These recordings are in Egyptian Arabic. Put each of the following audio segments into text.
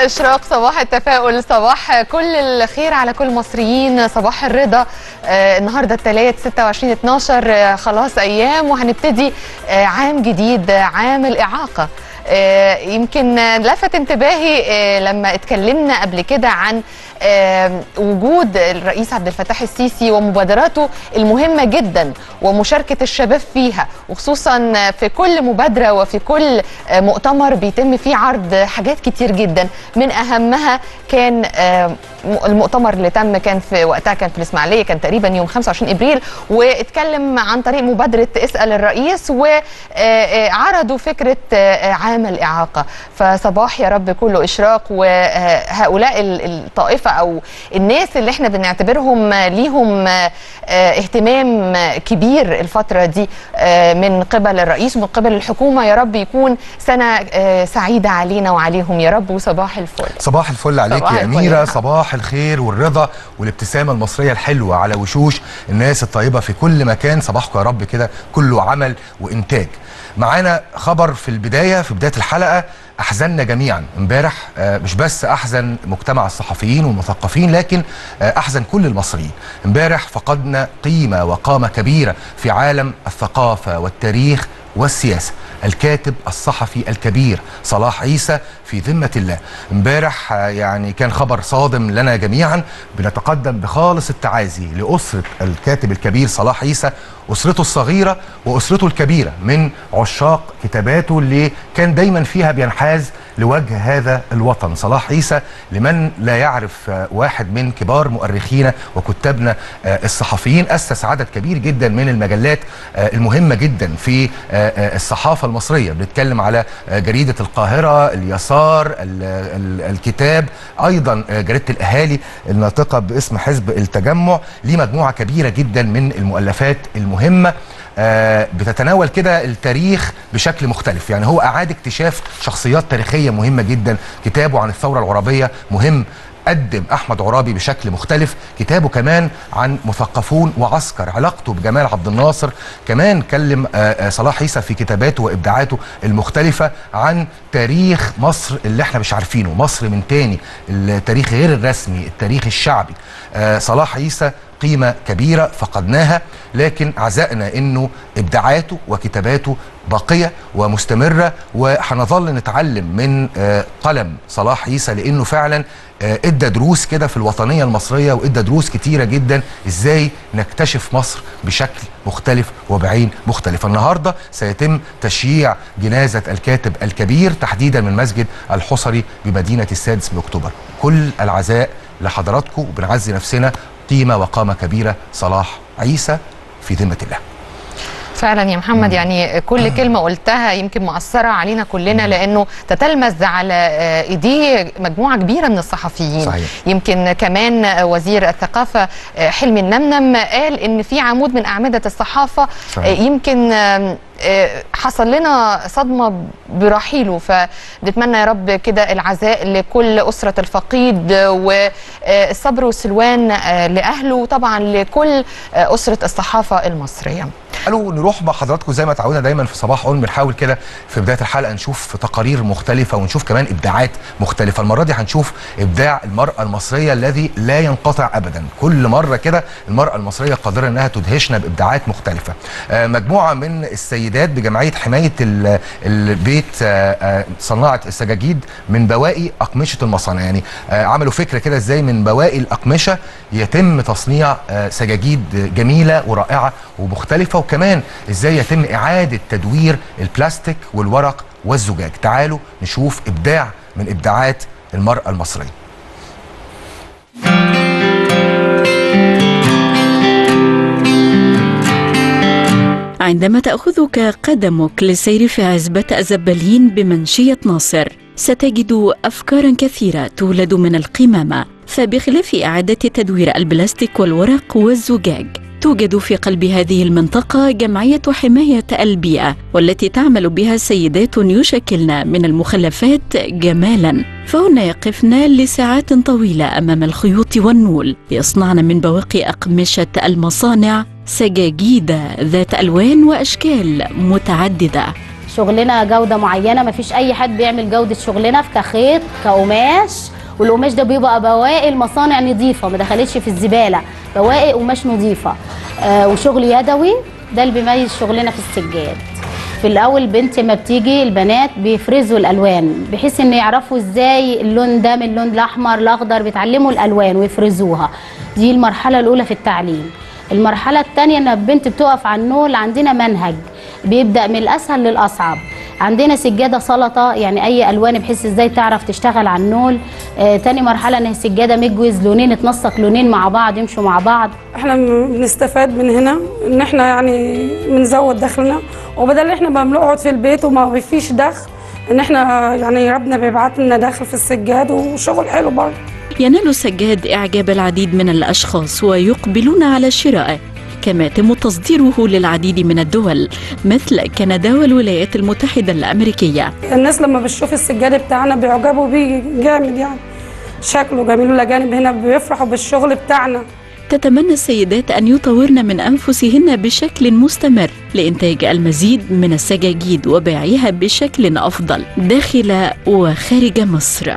الاشراق صباح التفاؤل صباح كل الخير على كل المصريين صباح الرضا آه النهارده الثلاث 26 12 آه خلاص ايام وهنبتدي آه عام جديد آه عام الاعاقه آه يمكن آه، لفت انتباهي آه لما اتكلمنا قبل كده عن آه وجود الرئيس عبد الفتاح السيسي ومبادراته المهمه جدا ومشاركه الشباب فيها وخصوصا في كل مبادره وفي كل آه مؤتمر بيتم فيه عرض حاجات كتير جدا من اهمها كان آه المؤتمر اللي تم كان في وقتها كان في الاسماعيليه كان تقريبا يوم 25 ابريل واتكلم عن طريق مبادره اسال الرئيس وعرضوا فكره آه، عام الاعاقه فصباح يا رب كله اشراق وهؤلاء ال- الطائفه او الناس اللي احنا بنعتبرهم ليهم آه، اهتمام كبير الفتره دي آه، من قبل الرئيس ومن قبل الحكومه يا رب يكون سنه آه، سعيده علينا وعليهم يا رب وصباح الفل صباح الفل عليك صباح يا الفل أميرة يا صباح الخير والرضا والابتسامة المصرية الحلوة على وشوش الناس الطيبة في كل مكان صباحكم يا رب كده كله عمل وإنتاج معانا خبر في البداية في بداية الحلقة أحزننا جميعا امبارح آه، مش بس أحزن مجتمع الصحفيين والمثقفين لكن آه، أحزن كل المصريين امبارح فقدنا قيمة وقامة كبيرة في عالم الثقافة والتاريخ والسياسة الكاتب الصحفي الكبير صلاح عيسى في ذمة الله امبارح آه، يعني كان خبر صادم لنا جميعا بنتقدم بخالص التعازي لأسرة الكاتب الكبير صلاح عيسى أسرته الصغيرة وأسرته الكبيرة من عشاق كتاباته اللي كان دايما فيها بينحاز لوجه هذا الوطن صلاح عيسى لمن لا يعرف آه، واحد من كبار مؤرخينا وكتابنا آه، الصحفيين أسس عدد كبير جدا من المجلات آه، المهمة جدا في آه، آه، الصحافة المصرية بنتكلم على آه، جريدة القاهرة اليسار ال- ال- الكتاب أيضا آه، جريدة الأهالي الناطقة باسم حزب التجمع ليه مجموعة كبيرة جدا من المؤلفات المهمة آه، بتتناول كده التاريخ بشكل مختلف يعني هو أعاد اكتشاف شخصيات تاريخية مهمة جدا كتابه عن الثورة العربية مهم قدم احمد عرابي بشكل مختلف كتابه كمان عن مثقفون وعسكر علاقته بجمال عبد الناصر كمان كلم آه، آه، صلاح عيسى في كتاباته وابداعاته المختلفه عن تاريخ مصر اللي احنا مش عارفينه مصر من تاني التاريخ غير الرسمي التاريخ الشعبي آه، صلاح عيسى قيمة كبيرة فقدناها لكن عزائنا انه ابداعاته وكتاباته باقية ومستمرة وهنظل نتعلم من آه، قلم صلاح عيسى لانه فعلا آه، ادى دروس كده في الوطنية المصرية وادى دروس كتيرة جدا ازاي نكتشف مصر بشكل مختلف وبعين مختلفة النهاردة سيتم تشييع جنازة الكاتب الكبير تحديدا من مسجد الحصري بمدينة السادس من اكتوبر كل العزاء لحضراتكم وبنعزي نفسنا قيمة وقامة كبيرة صلاح عيسى في ذمة الله فعلا يا محمد يعني كل كلمه قلتها يمكن مأثره علينا كلنا لانه تتلمذ على آه، ايديه مجموعه كبيره من الصحفيين صحيح. يمكن كمان آه، وزير الثقافه آه، حلمي النمنم قال ان في عمود من اعمده الصحافه صحيح. آه، يمكن آم، آه، حصل لنا صدمه برحيله فنتمنى يا رب كده العزاء لكل اسره الفقيد آه، والصبر والسلوان آه، لاهله وطبعا لكل آه، اسره الصحافه المصريه قالوا نروح مع حضراتكم زي ما تعودنا دايما في صباح اون بنحاول كده في بدايه الحلقه نشوف تقارير مختلفه ونشوف كمان ابداعات مختلفه المره دي هنشوف ابداع المراه المصريه الذي لا ينقطع ابدا كل مره كده المراه المصريه قادره انها تدهشنا بابداعات مختلفه آه، مجموعه من السيدات بجمعيه حمايه ال- البيت آه، آه، صناعه السجاجيد من بواقي اقمشه المصانع يعني آه، عملوا فكره كده ازاي من بواقي الاقمشه يتم تصنيع آه، سجاجيد جميله ورائعه ومختلفه وكمان ازاي يتم اعاده تدوير البلاستيك والورق والزجاج تعالوا نشوف ابداع من ابداعات المراه المصريه عندما تأخذك قدمك للسير في عزبة الزبالين بمنشية ناصر ستجد أفكارا كثيرة تولد من القمامة فبخلاف إعادة تدوير البلاستيك والورق والزجاج توجد في قلب هذه المنطقة جمعية حماية البيئة والتي تعمل بها سيدات يشكلن من المخلفات جمالا فهن يقفن لساعات طويلة أمام الخيوط والنول يصنعن من بواقي أقمشة المصانع سجاجيد ذات ألوان وأشكال متعددة شغلنا جوده معينه مفيش اي حد بيعمل جوده شغلنا في كخيط كقماش والقماش ده بيبقى بواقي المصانع نظيفه ما دخلتش في الزباله بواقي قماش نظيفه آه وشغل يدوي ده اللي بيميز شغلنا في السجاد في الاول بنت ما بتيجي البنات بيفرزوا الالوان بحيث ان يعرفوا ازاي اللون ده من اللون الاحمر الاخضر بيتعلموا الالوان ويفرزوها دي المرحله الاولى في التعليم المرحله الثانيه ان البنت بتقف على النول عندنا منهج بيبدا من الاسهل للاصعب عندنا سجاده سلطه يعني اي الوان بحيث ازاي تعرف تشتغل على النول آه تاني مرحله ان السجاده مجوز لونين اتنسق لونين مع بعض يمشوا مع بعض احنا بنستفاد من هنا ان احنا يعني بنزود دخلنا وبدل احنا ما بنقعد في البيت وما فيش دخل ان احنا يعني ربنا بيبعت لنا دخل في السجاد وشغل حلو برضه ينال السجاد إعجاب العديد من الأشخاص ويقبلون على شرائه كما يتم تصديره للعديد من الدول مثل كندا والولايات المتحدة الأمريكية الناس لما بتشوف السجاد بتاعنا بيعجبوا بيه جامد يعني شكله جميل والاجانب هنا بيفرحوا بالشغل بتاعنا تتمنى السيدات أن يطورن من أنفسهن بشكل مستمر لإنتاج المزيد من السجاجيد وبيعها بشكل أفضل داخل وخارج مصر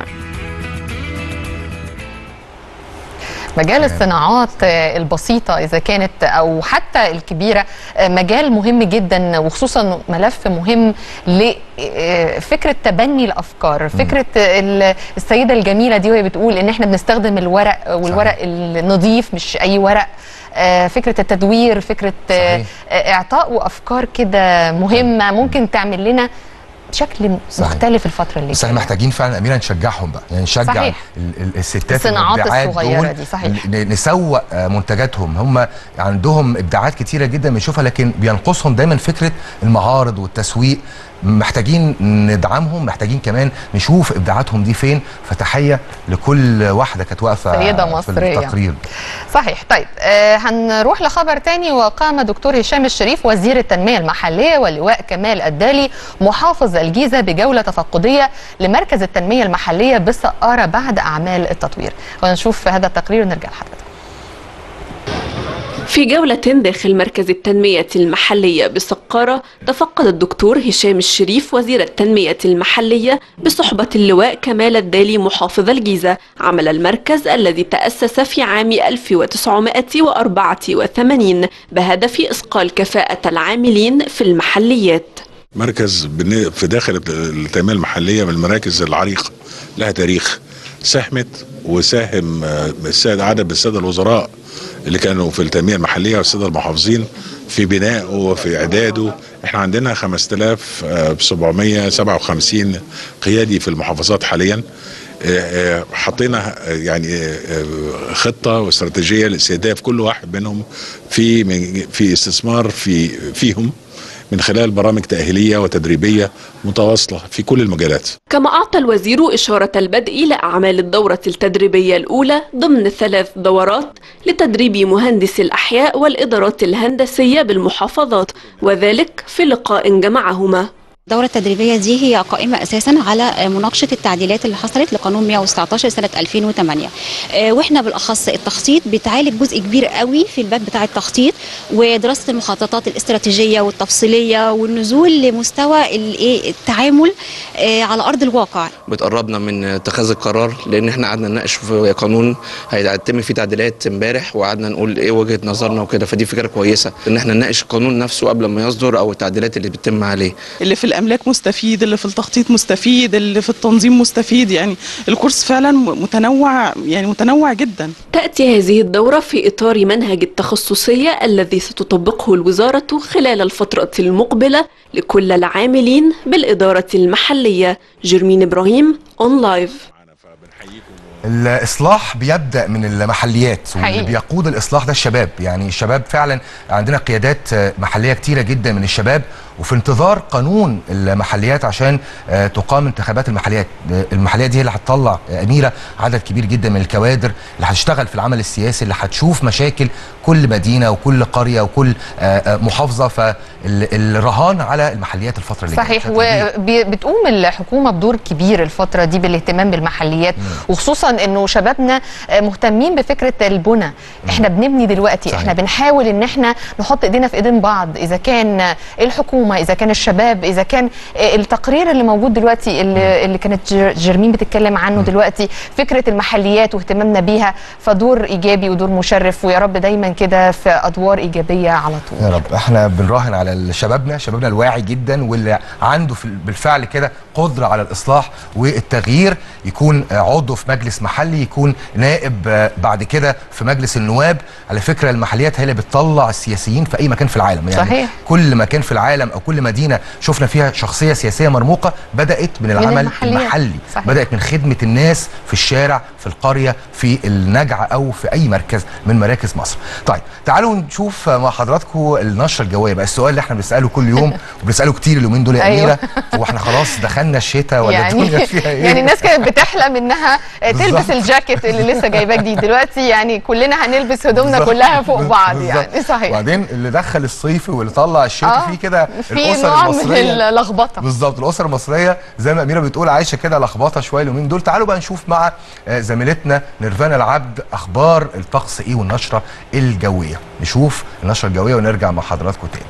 مجال الصناعات البسيطة إذا كانت أو حتى الكبيرة مجال مهم جدا وخصوصا ملف مهم لفكرة تبني الأفكار فكرة السيدة الجميلة دي وهي بتقول إن إحنا بنستخدم الورق والورق النظيف مش أي ورق فكرة التدوير فكرة صحيح. إعطاء وأفكار كده مهمة ممكن تعمل لنا شكل صحيح. مختلف الفترة اللي بس احنا محتاجين فعلا اميره نشجعهم بقى يعني نشجع صحيح. ال- ال- الستات الصناعات المبدعات الصغيرة دول دي، صحيح. ن- نسوق آه، منتجاتهم هم عندهم ابداعات كتيره جدا بنشوفها لكن بينقصهم دايما فكره المعارض والتسويق محتاجين ندعمهم محتاجين كمان نشوف ابداعاتهم دي فين فتحيه لكل واحده كانت واقفه سيدة في مصرية. التقرير صحيح طيب آه هنروح لخبر تاني وقام دكتور هشام الشريف وزير التنمية المحلية واللواء كمال الدالي محافظ الجيزة بجولة تفقدية لمركز التنمية المحلية بالسقارة بعد أعمال التطوير ونشوف هذا التقرير ونرجع لحضرتك في جولة داخل مركز التنمية المحلية بسقارة تفقد الدكتور هشام الشريف وزير التنمية المحلية بصحبة اللواء كمال الدالي محافظ الجيزة عمل المركز الذي تأسس في عام 1984 بهدف إثقال كفاءة العاملين في المحليات مركز بن- في داخل التنميه المحليه من المراكز العريقه لها تاريخ ساهمت وساهم آه، السادة عدد من الساده الوزراء اللي كانوا في التنميه المحليه والساده المحافظين في بنائه وفي اعداده احنا عندنا 5757 قيادي في المحافظات حاليا آه، آه، حطينا آه، يعني آه، آه، خطه واستراتيجيه لاستهداف كل واحد منهم في من- في استثمار في فيهم من خلال برامج تأهيلية وتدريبية متواصلة في كل المجالات كما أعطى الوزير إشارة البدء لأعمال الدورة التدريبية الأولى ضمن ثلاث دورات لتدريب مهندسي الأحياء والإدارات الهندسية بالمحافظات وذلك في لقاء جمعهما الدورة التدريبية دي هي قائمة أساسا على مناقشة التعديلات اللي حصلت لقانون 119 سنة 2008 آه، واحنا بالأخص التخطيط بتعالج جزء كبير قوي في الباب بتاع التخطيط ودراسة المخططات الاستراتيجية والتفصيلية والنزول لمستوى الإيه التعامل آه، على أرض الواقع بتقربنا من اتخاذ القرار لان احنا قعدنا نناقش في قانون هيتم فيه تعديلات امبارح وقعدنا نقول ايه وجهه نظرنا وكده فدي فكره كويسه ان احنا نناقش القانون نفسه قبل ما يصدر او التعديلات اللي بتتم عليه اللي في الاملاك مستفيد اللي في التخطيط مستفيد اللي في التنظيم مستفيد يعني الكورس فعلا متنوع يعني متنوع جدا تأتي هذه الدورة في إطار منهج التخصصية الذي ستطبقه الوزارة خلال الفترة المقبلة لكل العاملين بالإدارة المحلية جرمين إبراهيم أون لايف الاصلاح بيبدا من المحليات واللي حقيقي. بيقود الاصلاح ده الشباب يعني الشباب فعلا عندنا قيادات آه، محليه كتيره جدا من الشباب وفي انتظار قانون المحليات عشان آه، تقام انتخابات المحليات آه، المحليات دي هي اللي هتطلع آه، اميره عدد كبير جدا من الكوادر اللي هتشتغل في العمل السياسي اللي هتشوف مشاكل كل مدينه وكل قريه وكل آه، آه، محافظه فالرهان على المحليات الفتره اللي جايه صحيح بشكل كبير. وبتقوم الحكومه بدور كبير الفتره دي بالاهتمام بالمحليات وخصوصا انه شبابنا آه، مهتمين بفكره البنى احنا بنبني دلوقتي صحيح. احنا بنحاول ان احنا نحط ايدينا في ايدين بعض اذا كان الحكومه الحكومه اذا كان الشباب اذا كان آه، التقرير اللي موجود دلوقتي اللي, اللي كانت جر- جرمين بتتكلم عنه دلوقتي فكره المحليات واهتمامنا بيها فدور ايجابي ودور مشرف ويا رب دايما كده في ادوار ايجابيه على طول يا رب احنا بنراهن على شبابنا شبابنا الواعي جدا واللي عنده في بالفعل كده قدره على الاصلاح والتغيير يكون آه، عضو في مجلس محلي يكون نائب آه، بعد كده في مجلس النواب على فكره المحليات هي اللي بتطلع السياسيين في اي مكان في العالم يعني صحيح. كل مكان في العالم او كل مدينه شفنا فيها شخصيه سياسيه مرموقه بدات من العمل المحليات. المحلي صحيح. بدات من خدمه الناس في الشارع في القريه في النجعه او في اي مركز من مراكز مصر طيب تعالوا نشوف مع حضراتكم النشره الجويه بقى السؤال اللي احنا بنساله كل يوم وبنساله كتير اليومين دول يا أيوة. اميره هو احنا خلاص دخلنا الشتاء ولا الدنيا فيها ايه يعني الناس كانت بتحلم انها تلبس بالظبط. الجاكيت اللي لسه جايباه جديد دلوقتي يعني كلنا هنلبس هدومنا بالظبط. كلها فوق بعض بالظبط. يعني صحيح وبعدين اللي دخل الصيف واللي طلع الشتاء آه، فيه كده في الاسر نوع من المصريه اللخبطه بالظبط الاسره المصريه زي ما اميره بتقول عايشه كده لخبطه شويه اليومين دول تعالوا بقى نشوف مع آه، زميلتنا نيرفانا العبد اخبار الطقس ايه والنشره الجويه نشوف النشره الجويه ونرجع مع حضراتكم تاني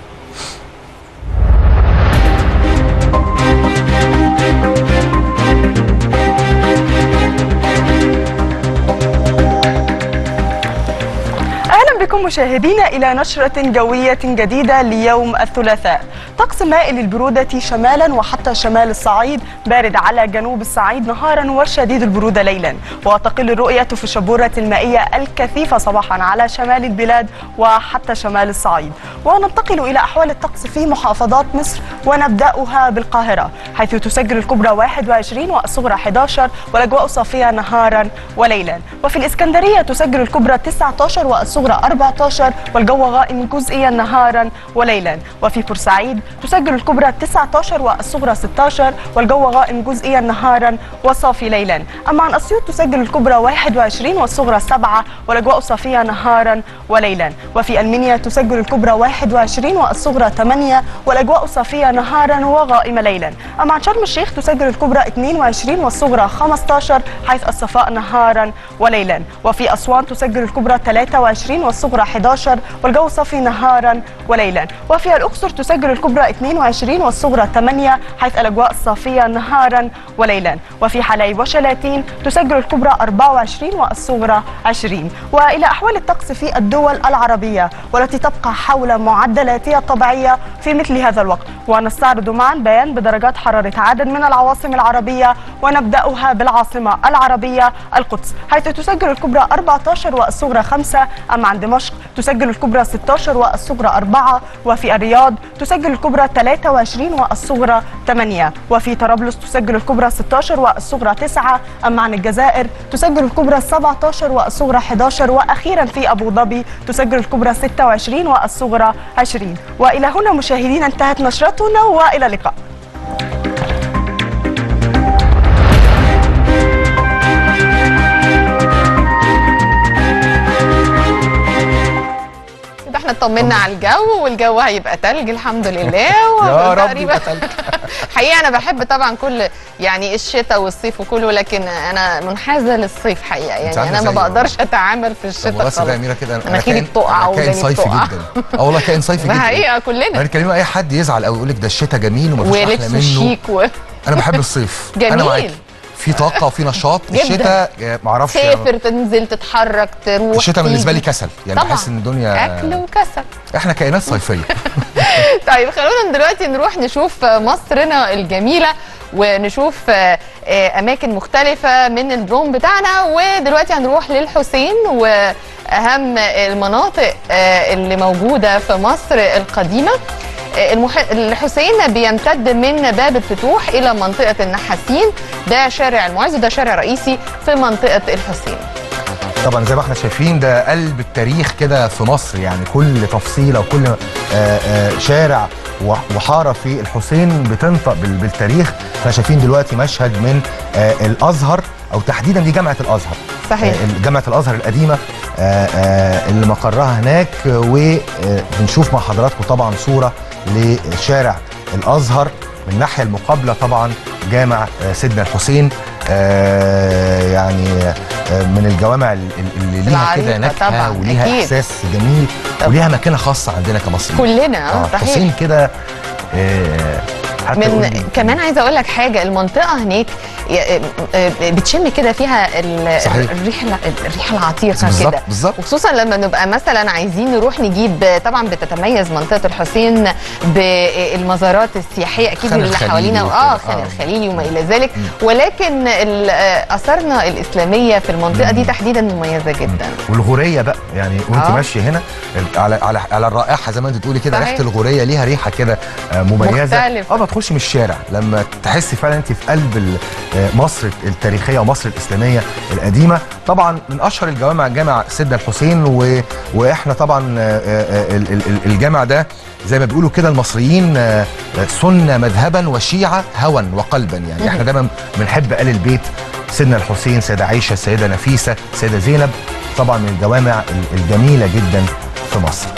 أهلا بكم مشاهدينا إلى نشرة جوية جديدة ليوم الثلاثاء طقس مائل للبرودة شمالا وحتى شمال الصعيد بارد على جنوب الصعيد نهارا وشديد البرودة ليلا وتقل الرؤية في الشبورة المائية الكثيفة صباحا على شمال البلاد وحتى شمال الصعيد وننتقل إلى أحوال الطقس في محافظات مصر ونبدأها بالقاهرة حيث تسجل الكبرى 21 والصغرى 11 والأجواء صافية نهارا وليلا وفي الإسكندرية تسجل الكبرى 19 والصغرى 14 والجو غائم جزئيا نهارا وليلا وفي بورسعيد تسجل الكبرى 19 والصغرى 16 والجو غائم جزئيا نهارا وصافي ليلا أما عن أسيوط تسجل الكبرى 21 والصغرى 7 والأجواء صافية نهارا وليلا وفي المنيا تسجل الكبرى 21 والصغرى 8 والأجواء صافية نهارا وغائمة ليلا أما عن شرم الشيخ تسجل الكبرى 22 والصغرى 15 حيث الصفاء نهارا وليلا وفي أسوان تسجل الكبرى 23 والصغرى 11 والجو صافي نهارا وليلا وفي الأقصر تسجل الكبرى 22 والصغرى 8 حيث الأجواء صافية نهارا وليلا وفي حلايب وشلاتين تسجل الكبرى 24 والصغرى 20 وإلى أحوال الطقس في الدول العربية والتي تبقى حول معدلاتها الطبيعية في مثل هذا الوقت ونستعرض معا بيان بدرجات حرارة عدد من العواصم العربية ونبدأها بالعاصمة العربية القدس حيث تسجل الكبرى 14 والصغرى 5 أما عن دمشق تسجل الكبرى 16 والصغرى 4 وفي الرياض تسجل الكبرى 23 والصغرى 8 وفي طرابلس تسجل الكبرى 16 والصغرى 9 أما عن الجزائر تسجل الكبرى 17 والصغرى 11 وأخيرا في أبو ظبي تسجل الكبرى 26 والصغرى 20 وإلى هنا مشاهدينا انتهت نشرتنا وإلى اللقاء يبقى احنا اطمنا على الجو والجو هيبقى تلج الحمد لله يا رب وتقريباً- يبقى تلج. حقيقه انا بحب طبعا كل يعني الشتاء والصيف وكله لكن انا منحازه للصيف حقيقه يعني عاملة انا ما زيي بقدرش اتعامل في طب الشتاء بس ده خالص يا اميره كده انا مناخيري كائن- بتقع أنا كائن وداني صيفي بتقع. جدا اه والله كائن صيفي ده جدا حقيقه كلنا يعني كلمه اي حد يزعل او يقول لك ده الشتاء جميل ومفيش احلى ولبس منه شيك و... انا بحب الصيف جميل. انا معاك في طاقه وفي نشاط جداً. الشتاء آه، معرفش تسافر تنزل تتحرك تروح الشتاء بالنسبه لي تيجي. كسل يعني طبعاً. بحس ان الدنيا اكل وكسل احنا كائنات صيفيه طيب خلونا دلوقتي نروح نشوف مصرنا الجميلة ونشوف آه، آه، أماكن مختلفة من الدروم بتاعنا ودلوقتي هنروح للحسين وأهم المناطق آه، اللي موجودة في مصر القديمة آه، المح... الحسين بيمتد من باب الفتوح إلى منطقة النحاسين ده شارع المعز وده شارع رئيسي في منطقة الحسين طبعا زي ما احنا شايفين ده قلب التاريخ كده في مصر يعني كل تفصيله وكل آه، آه، شارع وح- وحاره في الحسين بتنطق بال- بالتاريخ احنا شايفين دلوقتي مشهد من آه، الازهر او تحديدا دي جامعه الازهر صحيح. آه، جامعه الازهر القديمه آه، آه، اللي مقرها هناك وبنشوف مع حضراتكم طبعا صوره لشارع الازهر من الناحيه المقابله طبعا جامع آه، سيدنا الحسين آه، يعني آه، من الجوامع ال- ال- اللي ليها كده العريقة نكهه طبعاً، وليها أكيد. احساس جميل وليها مكانه خاصه عندنا كمصريين كلنا، آه، صحيح. الحسين كده آه، حتى من قولي- كمان عايزه اقول لك حاجه المنطقه هناك ي- بتشم كده فيها ال- صحيح. الريحه الريحه العتيقه بالظبط كده بالظبط وخصوصا لما نبقى مثلا عايزين نروح نجيب طبعا بتتميز منطقه الحسين بالمزارات السياحيه اكيد خان اللي الخليلي حوالينا وكده. اه خان آه. الخليلي وما الى ذلك ولكن ال- آه، اثارنا الاسلاميه في المنطقه دي تحديدا مميزه جدا والغوريه بقى يعني وانت آه. ماشيه هنا ال- على على على الرائحه زي ما انت بتقولي كده صحيح. ريحه الغوريه ليها ريحه كده آه، مميزه مختلفة. اه ما تخش من الشارع لما تحسي فعلا انت في قلب ال- آه، مصر التاريخيه ومصر الاسلاميه القديمه طبعا من اشهر الجوامع جامع سيدنا الحسين و... واحنا طبعا آه، آه، ال- ال- ال- الجامع ده زي ما بيقولوا كده المصريين آه، آه، سنه مذهبا وشيعه هوى وقلبا يعني احنا دايما بنحب ال البيت سيدنا الحسين سيدة عائشة السيدة نفيسة السيدة زينب طبعا من الجوامع ال- الجميلة جدا في مصر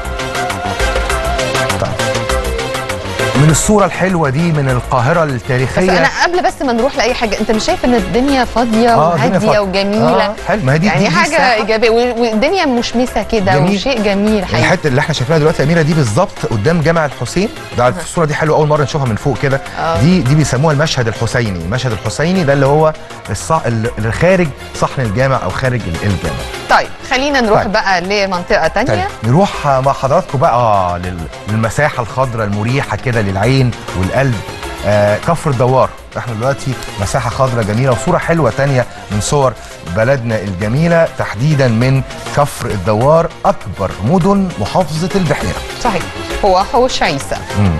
طيب. من الصورة الحلوة دي من القاهرة بس التاريخية انا قبل بس ما نروح لاي حاجه انت مش شايف ان الدنيا فاضيه آه، الدنيا وهاديه فاضية. وجميله آه، حلو ما هي دي يعني دي- دي حاجه الساحة. ايجابيه وال- والدنيا مشمسه كده جميل. وشيء جميل حقيقي الحته اللي احنا شايفينها دلوقتي يا اميره دي بالظبط قدام جامع الحسين ده على الصوره دي حلوه اول مره نشوفها من فوق كده آه. دي دي بيسموها المشهد الحسيني المشهد الحسيني ده اللي هو الصح اللي خارج صحن الجامع او خارج ال- الجامع طيب خلينا نروح طيب. بقى لمنطقه طيب تانية نروح مع حضراتكم بقى لل- للمساحه الخضراء المريحه كده للعين والقلب آه كفر الدوار احنا دلوقتي مساحه خضراء جميله وصوره حلوه تانية من صور بلدنا الجميله تحديدا من كفر الدوار اكبر مدن محافظه البحيره صحيح هو حوش عيسى مم.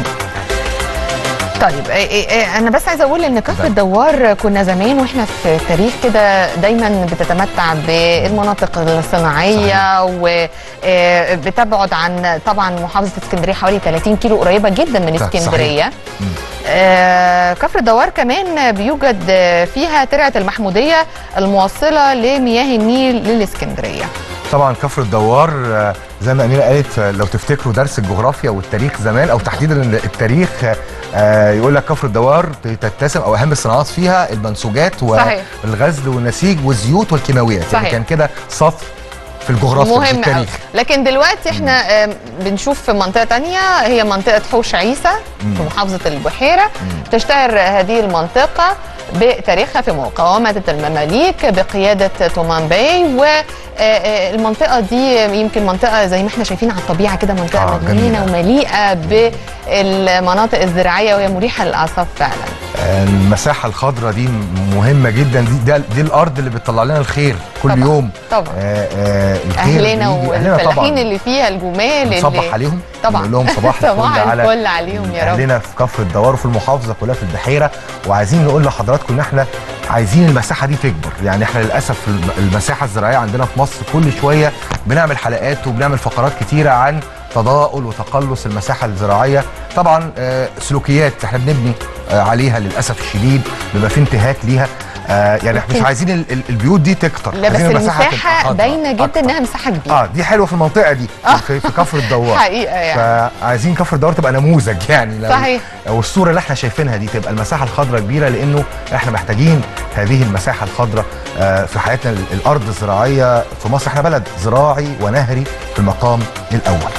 طيب إيه إيه إيه انا بس عايزه اقول ان كفر اتفضل. الدوار كنا زمان واحنا في تاريخ كده دايما بتتمتع بالمناطق الصناعيه وبتبعد عن طبعا محافظه اسكندريه حوالي 30 كيلو قريبه جدا من صح- اسكندريه مم. آه، كفر الدوار كمان بيوجد آه، فيها ترعه المحموديه الموصله لمياه النيل للاسكندريه طبعا كفر الدوار آه، زي ما اميره قالت آه، لو تفتكروا درس الجغرافيا والتاريخ زمان او تحديدا التاريخ آه، يقول لك كفر الدوار تتسم او اهم الصناعات فيها المنسوجات صحيح. والغزل والنسيج والزيوت والكيماويات يعني صحيح. كان كده سطر في الجغرافيا مش مهم أوي. التاريخ لكن دلوقتي احنا آم، بنشوف في منطقه تانية هي منطقه حوش عيسى في محافظه البحيره تشتهر هذه المنطقه بتاريخها في مقاومه المماليك بقياده تومان باي والمنطقه دي يمكن منطقه زي ما احنا شايفين على الطبيعه كده منطقه آه، مليانه جميلة. ومليئه بالمناطق الزراعيه وهي مريحه للاعصاب فعلا آه، المساحه الخضراء دي مهمه جدا دي ده دي الارض اللي بتطلع لنا الخير كل طبعاً، يوم طبعا آه، آه، الخير اهلنا بيجي- أهلنا والفلاحين طبعاً. اللي فيها الجمال نصبح اللي عليهم طبعا نقول لهم صباح صباح الفل على الفل عليهم يا رب اهلنا في كفر الدوار وفي المحافظه كلها في البحيره وعايزين نقول لحضراتكم ان احنا عايزين المساحه دي تكبر يعني احنا للاسف الم- المساحه الزراعيه عندنا في مصر كل شويه بنعمل حلقات وبنعمل فقرات كتيره عن تضاؤل وتقلص المساحه الزراعيه طبعا آه، سلوكيات احنا بنبني آه، عليها للاسف الشديد بيبقى في انتهاك ليها آه، يعني احنا مش لكن- عايزين ال- ال- البيوت دي تكتر لا بس عايزين المساحة تبقى المساحه خضراء باينه جدا أكتر. انها مساحه كبيره اه دي حلوه في المنطقه دي آه. في, في كفر الدوار حقيقه يعني فعايزين كفر الدوار تبقى نموذج يعني لو صحيح. او الصوره اللي احنا شايفينها دي تبقى المساحه الخضراء كبيره لانه احنا محتاجين هذه المساحه الخضراء آه، في حياتنا ال- الارض الزراعيه في مصر احنا بلد زراعي ونهري في المقام الاول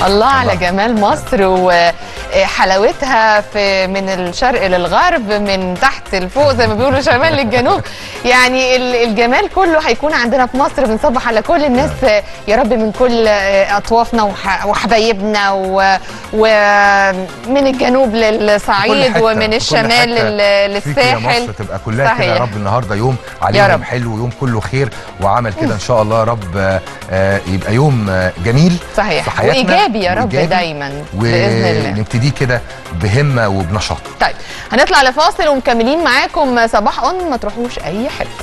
الله على جمال مصر وحلاوتها في من الشرق للغرب من تحت لفوق زي ما بيقولوا شمال للجنوب يعني ال- الجمال كله هيكون عندنا في مصر بنصبح على كل الناس يا رب من كل اطوافنا وح- وحبايبنا و- ومن الجنوب كل للصعيد حتة- ومن كل الشمال حتة لل- فيك يا للساحل مصر تبقى كلها كده يا صحيح. رب النهارده يوم يا عليهم رب. حلو ويوم كله خير وعمل كده ان شاء الله يا رب آه، آه، يبقى يوم آه، جميل صحيح في حياتنا وايجابي يا رب وإيجابي. دايما باذن الله ونبتدي كده بهمه وبنشاط طيب هنطلع لفاصل ومكملين معاكم صباح اون ما تروحوش اي حته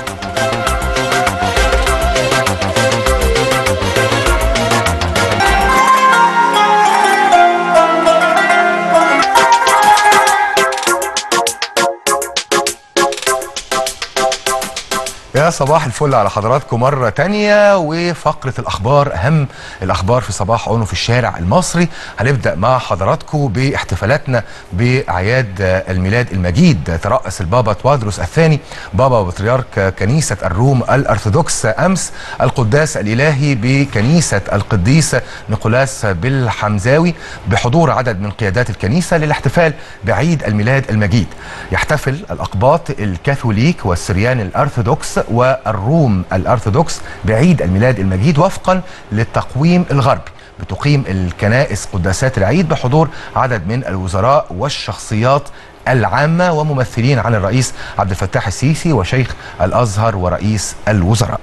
يا صباح الفل على حضراتكم مرة تانية وفقرة الأخبار أهم الأخبار في صباح أونو في الشارع المصري هنبدأ مع حضراتكم باحتفالاتنا بأعياد الميلاد المجيد ترأس البابا توادروس الثاني بابا بطريرك كنيسة الروم الأرثوذكس أمس القداس الإلهي بكنيسة القديس نيقولاس بالحمزاوي بحضور عدد من قيادات الكنيسة للاحتفال بعيد الميلاد المجيد يحتفل الأقباط الكاثوليك والسريان الأرثوذكس والروم الأرثوذكس بعيد الميلاد المجيد وفقا للتقويم الغربي بتقيم الكنائس قداسات العيد بحضور عدد من الوزراء والشخصيات العامة وممثلين عن الرئيس عبد الفتاح السيسي وشيخ الأزهر ورئيس الوزراء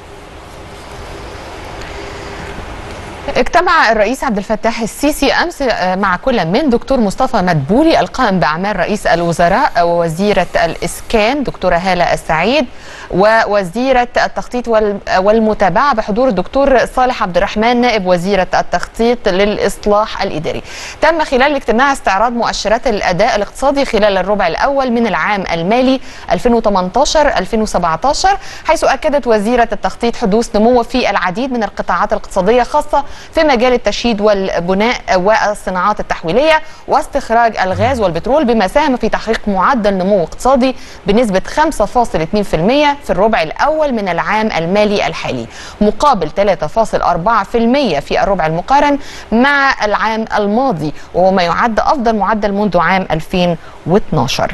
اجتمع الرئيس عبد الفتاح السيسي امس آه، مع كل من دكتور مصطفى مدبولي القائم باعمال رئيس الوزراء ووزيره الاسكان دكتوره هاله السعيد ووزيره التخطيط وال- والمتابعه بحضور الدكتور صالح عبد الرحمن نائب وزيره التخطيط للاصلاح الاداري. تم خلال الاجتماع استعراض مؤشرات الاداء الاقتصادي خلال الربع الاول من العام المالي 2018 2017 حيث اكدت وزيره التخطيط حدوث نمو في العديد من القطاعات الاقتصاديه خاصه في مجال التشييد والبناء والصناعات التحويليه واستخراج الغاز والبترول بما ساهم في تحقيق معدل نمو اقتصادي بنسبه 5.2% في الربع الاول من العام المالي الحالي مقابل 3.4% في الربع المقارن مع العام الماضي وهو ما يعد افضل معدل منذ عام 2012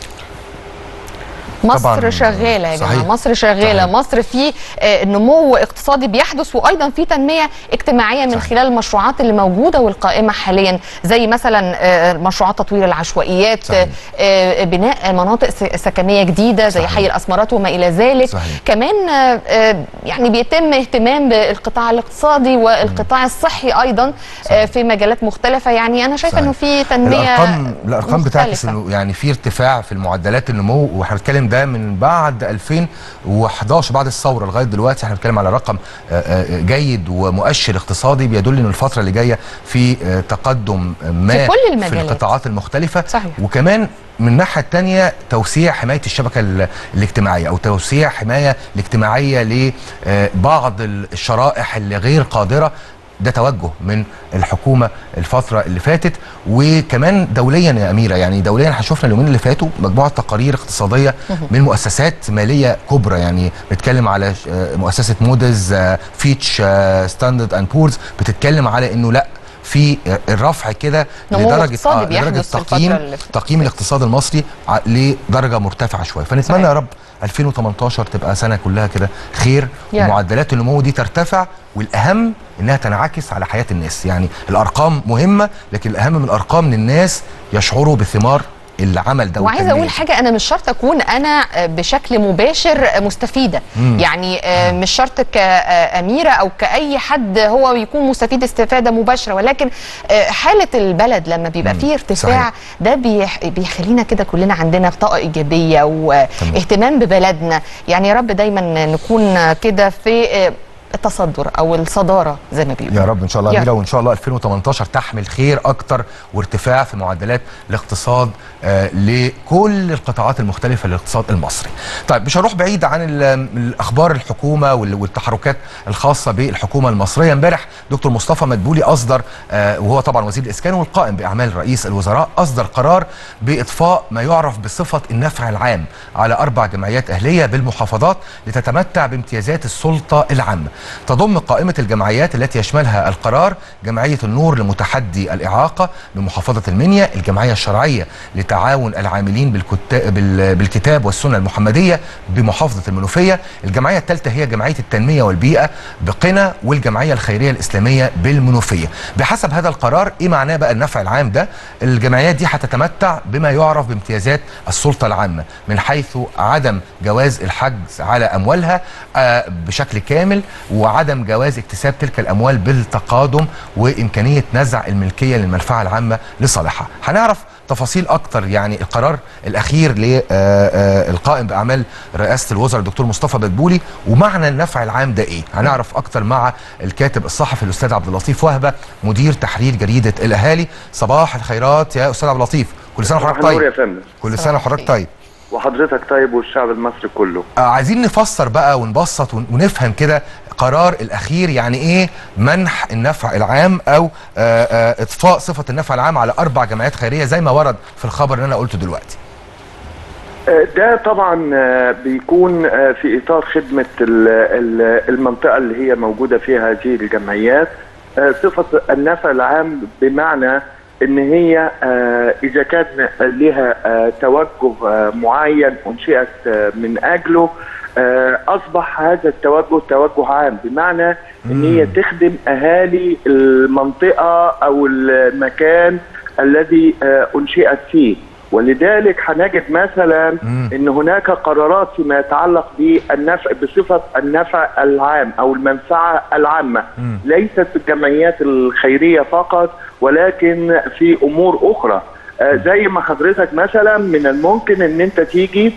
مصر طبعاً، شغاله يا جماعه صحيح. مصر شغاله صحيح. مصر في آه، نمو اقتصادي بيحدث وايضا في تنميه اجتماعيه من خلال المشروعات اللي موجوده والقائمه حاليا زي مثلا آه، مشروعات تطوير العشوائيات صحيح. آه، بناء مناطق س- سكنيه جديده زي صحيح. حي الاسمرات وما الى ذلك صحيح. كمان آه، آه، يعني بيتم اهتمام بالقطاع الاقتصادي والقطاع الصحي ايضا آه، في مجالات مختلفه يعني انا شايفه صحيح. انه في تنميه الارقام الارقام بتعكس مختلفة. انه يعني في ارتفاع في المعدلات النمو واحنا بنتكلم ده من بعد 2011 بعد الثوره لغايه دلوقتي احنا بنتكلم على رقم آه، آه، جيد ومؤشر اقتصادي بيدل ان الفتره اللي جايه في آه، تقدم ما في كل في المجالات. القطاعات المختلفه صحيح. وكمان من الناحيه الثانيه توسيع حمايه الشبكه ال- الاجتماعيه او توسيع حمايه الاجتماعيه لبعض الشرائح اللي غير قادره ده توجه من الحكومه الفتره اللي فاتت وكمان دوليا يا اميره يعني دوليا احنا شفنا اليومين اللي فاتوا مجموعه تقارير اقتصاديه من مؤسسات ماليه كبرى يعني بنتكلم على ش- آه، مؤسسه مودز آه، فيتش ستاندرد اند بورز بتتكلم على انه لا في آه، الرفع كده نمو لدرجه اقتصادي لدرجه بيحدث في الفترة تقييم اللي فاتت. تقييم الاقتصاد المصري ع- لدرجه مرتفعه شويه فنتمنى صحيح. يا رب 2018 تبقى سنه كلها كده خير يا رب. ومعدلات النمو دي ترتفع والاهم انها تنعكس على حياه الناس يعني الارقام مهمه لكن الاهم من الارقام ان الناس يشعروا بثمار العمل ده وعايزه والتنمية اقول دي. حاجه انا مش شرط اكون انا بشكل مباشر مستفيده مم. يعني آه، مش شرط كاميره او كاي حد هو يكون مستفيد استفاده مباشره ولكن آه، حاله البلد لما بيبقى مم. فيه ارتفاع صحيح. ده بيح- بيخلينا كده كلنا عندنا طاقه ايجابيه واهتمام ببلدنا يعني يا رب دايما نكون كده في آه، التصدر او الصداره زي ما بيقولوا يا رب ان شاء الله يا اميره رب. وان شاء الله 2018 تحمل خير اكتر وارتفاع في معدلات الاقتصاد آه لكل القطاعات المختلفه للاقتصاد المصري. طيب مش هروح بعيد عن ال- الاخبار الحكومه وال- والتحركات الخاصه بالحكومه المصريه امبارح دكتور مصطفى مدبولي اصدر آه وهو طبعا وزير الاسكان والقائم باعمال رئيس الوزراء اصدر قرار باطفاء ما يعرف بصفه النفع العام على اربع جمعيات اهليه بالمحافظات لتتمتع بامتيازات السلطه العامه. تضم قائمة الجمعيات التي يشملها القرار جمعية النور لمتحدي الإعاقة بمحافظة المنيا الجمعية الشرعية لتعاون العاملين بالكتا- بال- بالكتاب والسنة المحمدية بمحافظة المنوفية الجمعية الثالثة هي جمعية التنمية والبيئة بقنا والجمعية الخيرية الإسلامية بالمنوفية بحسب هذا القرار إيه معناه بقى النفع العام ده الجمعيات دي هتتمتع بما يعرف بامتيازات السلطة العامة من حيث عدم جواز الحجز على أموالها آه، بشكل كامل وعدم جواز اكتساب تلك الأموال بالتقادم وإمكانية نزع الملكية للمنفعة العامة لصالحها هنعرف تفاصيل اكتر يعني القرار الاخير للقائم باعمال رئاسه الوزراء الدكتور مصطفى بدبولي ومعنى النفع العام ده ايه هنعرف اكتر مع الكاتب الصحفي الاستاذ عبد اللطيف وهبه مدير تحرير جريده الاهالي صباح الخيرات يا استاذ عبد اللطيف كل سنه وحضرتك النور يا طيب فندم كل سنه وحضرتك طيب وحضرتك طيب والشعب المصري كله آه عايزين نفسر بقى ونبسط ون- ونفهم كده قرار الاخير يعني ايه منح النفع العام او آه آه اطفاء صفه النفع العام على اربع جمعيات خيريه زي ما ورد في الخبر اللي انا قلته دلوقتي آه، ده طبعا آه، بيكون آه، في اطار خدمه ال- ال- المنطقه اللي هي موجوده فيها هذه الجمعيات آه، صفه النفع العام بمعنى ان هي آه، اذا كان لها آه، توجه آه، معين انشئت آه، من اجله آه، اصبح هذا التوجه توجه عام بمعنى ان هي تخدم اهالي المنطقه او المكان الذي آه، انشئت فيه ولذلك هنجد مثلا ان هناك قرارات فيما يتعلق بالنفع بصفه النفع العام او المنفعه العامه ليست في الجمعيات الخيريه فقط ولكن في امور اخرى آه، زي ما حضرتك مثلا من الممكن ان انت تيجي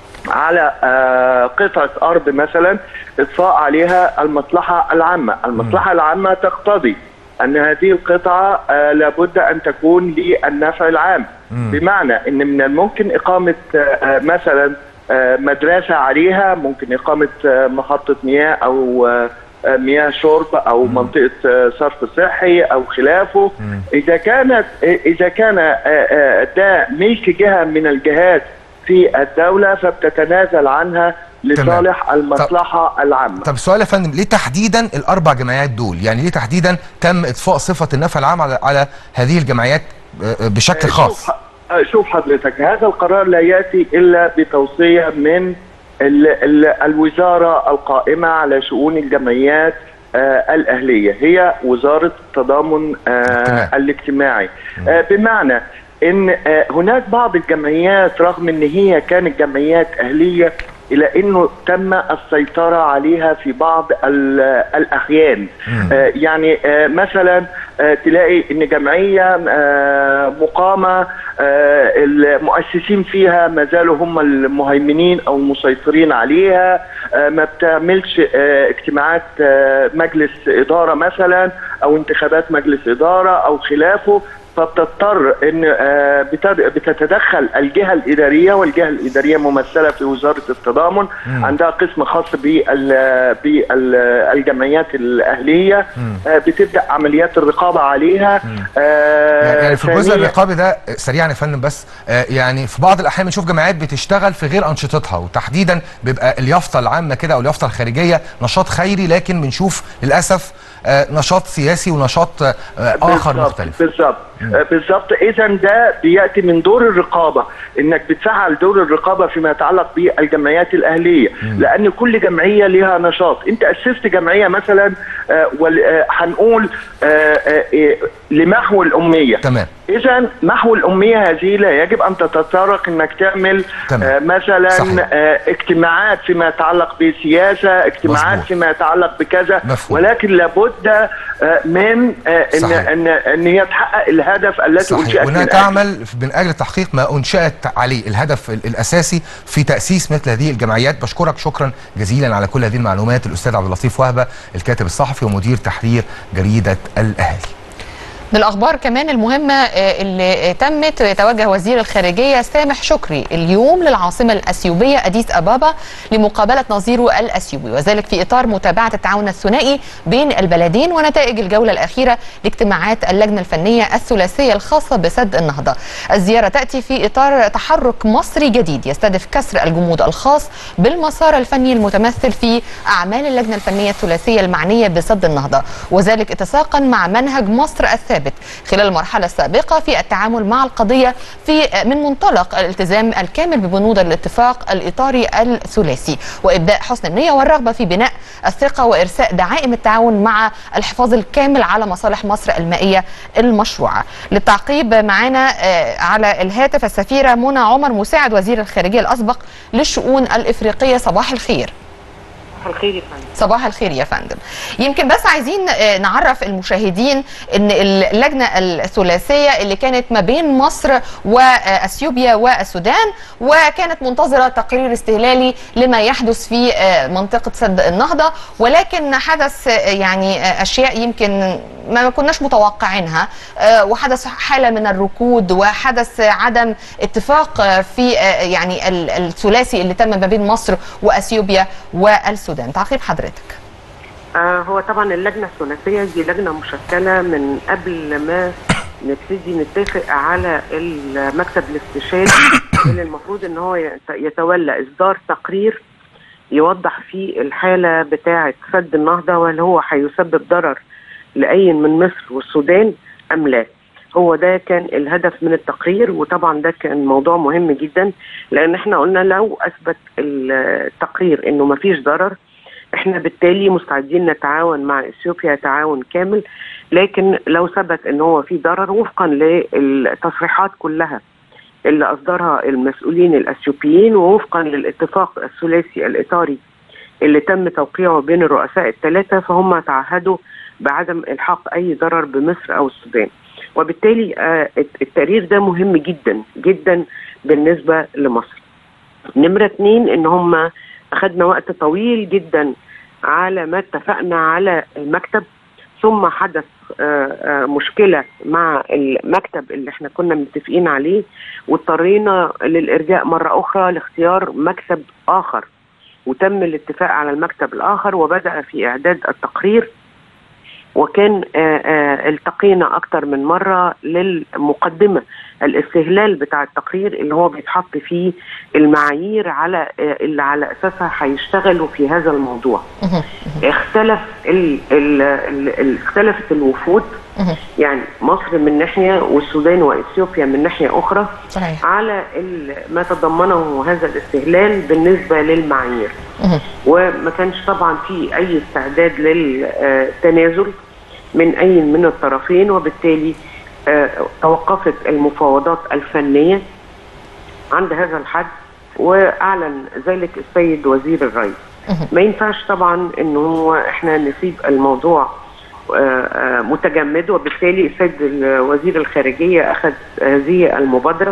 على آه، قطعة أرض مثلا إطفاء عليها المصلحة العامة المصلحة العامة تقتضي أن هذه القطعة آه، لابد أن تكون للنفع العام بمعنى أن من الممكن إقامة آه، آه، مثلا آه، مدرسة عليها ممكن إقامة آه، محطة مياه أو آه، آه، مياه شرب أو منطقة آه، صرف صحي أو خلافه إذا كانت إذا كان آه، آه، ده ملك جهة من الجهات في الدولة فبتتنازل عنها لصالح المصلحة العامة طب السؤال يا فندم ليه تحديدا الاربع جمعيات دول يعني ليه تحديدا تم اطفاء صفه النفع العام على, على هذه الجمعيات آه، بشكل خاص شوف, آه، شوف حضرتك هذا القرار لا يأتي إلا بتوصية من ال ال الوزارة القائمة على شؤون الجمعيات آه الأهلية هي وزارة التضامن آه الاجتماعي آه بمعنى ان آه هناك بعض الجمعيات رغم ان هي كانت جمعيات اهليه الى انه تم السيطره عليها في بعض ال- الاحيان آه يعني آه مثلا آه تلاقي ان جمعيه آه مقامه آه المؤسسين فيها ما زالوا هم المهيمنين او المسيطرين عليها آه ما بتعملش آه اجتماعات آه مجلس اداره مثلا او انتخابات مجلس اداره او خلافه فبتضطر ان آه، بتد- بتتدخل الجهه الاداريه والجهه الاداريه ممثله في وزاره التضامن مم. عندها قسم خاص بالجمعيات الاهليه آه، بتبدا عمليات الرقابه عليها آه، يعني في الجزء ثانياً- الرقابي ده آه، سريعا يا فندم بس آه، يعني في بعض الاحيان بنشوف جمعيات بتشتغل في غير انشطتها وتحديدا بيبقى اليافطه العامه كده او اليافطه الخارجيه نشاط خيري لكن بنشوف للاسف آه، نشاط سياسي ونشاط آه، اخر بالظبط، مختلف بالظبط آه، بالظبط اذا ده بياتي من دور الرقابه انك بتفعل دور الرقابه فيما يتعلق بالجمعيات الاهليه لان كل جمعيه لها نشاط انت اسست جمعيه مثلا آه، وال- آه، هنقول آه، آه، آه، لمحو الاميه تمام اذا محو الاميه هذه لا يجب ان تتطرق انك تعمل تمام. آه مثلا صحيح. آه اجتماعات فيما يتعلق بسياسه اجتماعات مظبوط. فيما يتعلق بكذا مفهوم. ولكن لابد آه من آه ان صحيح. ان ان هي تحقق الهدف التي صحيح انشئت وانها من أجله. تعمل من اجل تحقيق ما انشات عليه الهدف ال- الاساسي في تاسيس مثل هذه الجمعيات بشكرك شكرا جزيلا على كل هذه المعلومات الاستاذ عبد اللطيف وهبه الكاتب الصحفي ومدير تحرير جريده الاهالي من الاخبار كمان المهمه آه، اللي تمت يتوجه وزير الخارجيه سامح شكري اليوم للعاصمه الاثيوبيه اديس ابابا لمقابله نظيره الاثيوبي وذلك في اطار متابعه التعاون الثنائي بين البلدين ونتائج الجوله الاخيره لاجتماعات اللجنه الفنيه الثلاثيه الخاصه بسد النهضه. الزياره تاتي في اطار تحرك مصري جديد يستهدف كسر الجمود الخاص بالمسار الفني المتمثل في اعمال اللجنه الفنيه الثلاثيه المعنيه بسد النهضه وذلك اتساقا مع منهج مصر الثابت خلال المرحله السابقه في التعامل مع القضيه في من منطلق الالتزام الكامل ببنود الاتفاق الاطاري الثلاثي وابداء حسن النيه والرغبه في بناء الثقه وارساء دعائم التعاون مع الحفاظ الكامل على مصالح مصر المائيه المشروعه. للتعقيب معنا آه، على الهاتف السفيره منى عمر مساعد وزير الخارجيه الاسبق للشؤون الافريقيه صباح الخير. صباح الخير يا فندم صباح الخير يا فندم يمكن بس عايزين آه، نعرف المشاهدين ان اللجنه الثلاثيه اللي كانت ما بين مصر واثيوبيا والسودان وكانت منتظره تقرير استهلالي لما يحدث في آه، منطقه سد النهضه ولكن حدث آه، يعني آه، اشياء يمكن ما كناش متوقعينها آه، وحدث حاله من الركود وحدث عدم اتفاق آه، في آه، يعني ال- الثلاثي اللي تم ما بين مصر واثيوبيا والسودان تعقيب حضرتك آه هو طبعا اللجنه الثلاثيه دي لجنه مشكله من قبل ما نبتدي نتفق على المكتب الاستشاري اللي المفروض ان هو يت- يتولى اصدار تقرير يوضح فيه الحاله بتاعه سد النهضه وهل هو هيسبب ضرر لاي من مصر والسودان ام لا هو ده كان الهدف من التقرير وطبعا ده كان موضوع مهم جدا لان احنا قلنا لو اثبت التقرير انه ما فيش ضرر احنا بالتالي مستعدين نتعاون مع اثيوبيا تعاون كامل لكن لو ثبت ان هو في ضرر وفقا للتصريحات كلها اللي اصدرها المسؤولين الاثيوبيين ووفقا للاتفاق الثلاثي الاطاري اللي تم توقيعه بين الرؤساء الثلاثه فهم تعهدوا بعدم الحاق اي ضرر بمصر او السودان وبالتالي آه، التقرير ده مهم جدا جدا بالنسبه لمصر نمرة اتنين ان هم اخدنا وقت طويل جدا على ما اتفقنا على المكتب ثم حدث آه، آه، مشكلة مع المكتب اللي احنا كنا متفقين عليه واضطرينا للإرجاء مرة أخرى لاختيار مكتب آخر وتم الاتفاق على المكتب الآخر وبدأ في إعداد التقرير وكان آه، آه، التقينا اكتر من مره للمقدمه الاستهلال بتاع التقرير اللي هو بيتحط فيه المعايير على آه، اللي على اساسها هيشتغلوا في هذا الموضوع اختلف ال ال ال ال اختلفت الوفود يعني مصر من ناحيه والسودان واثيوبيا من ناحيه اخرى صحيح. على ال- ما تضمنه هذا الاستهلال بالنسبه للمعايير وما كانش طبعا في اي استعداد للتنازل من اي من الطرفين وبالتالي آه، توقفت المفاوضات الفنيه عند هذا الحد واعلن ذلك السيد وزير الري ما ينفعش طبعا ان هو احنا نسيب الموضوع آه، آه، متجمد وبالتالي السيد وزير الخارجيه اخذ هذه المبادره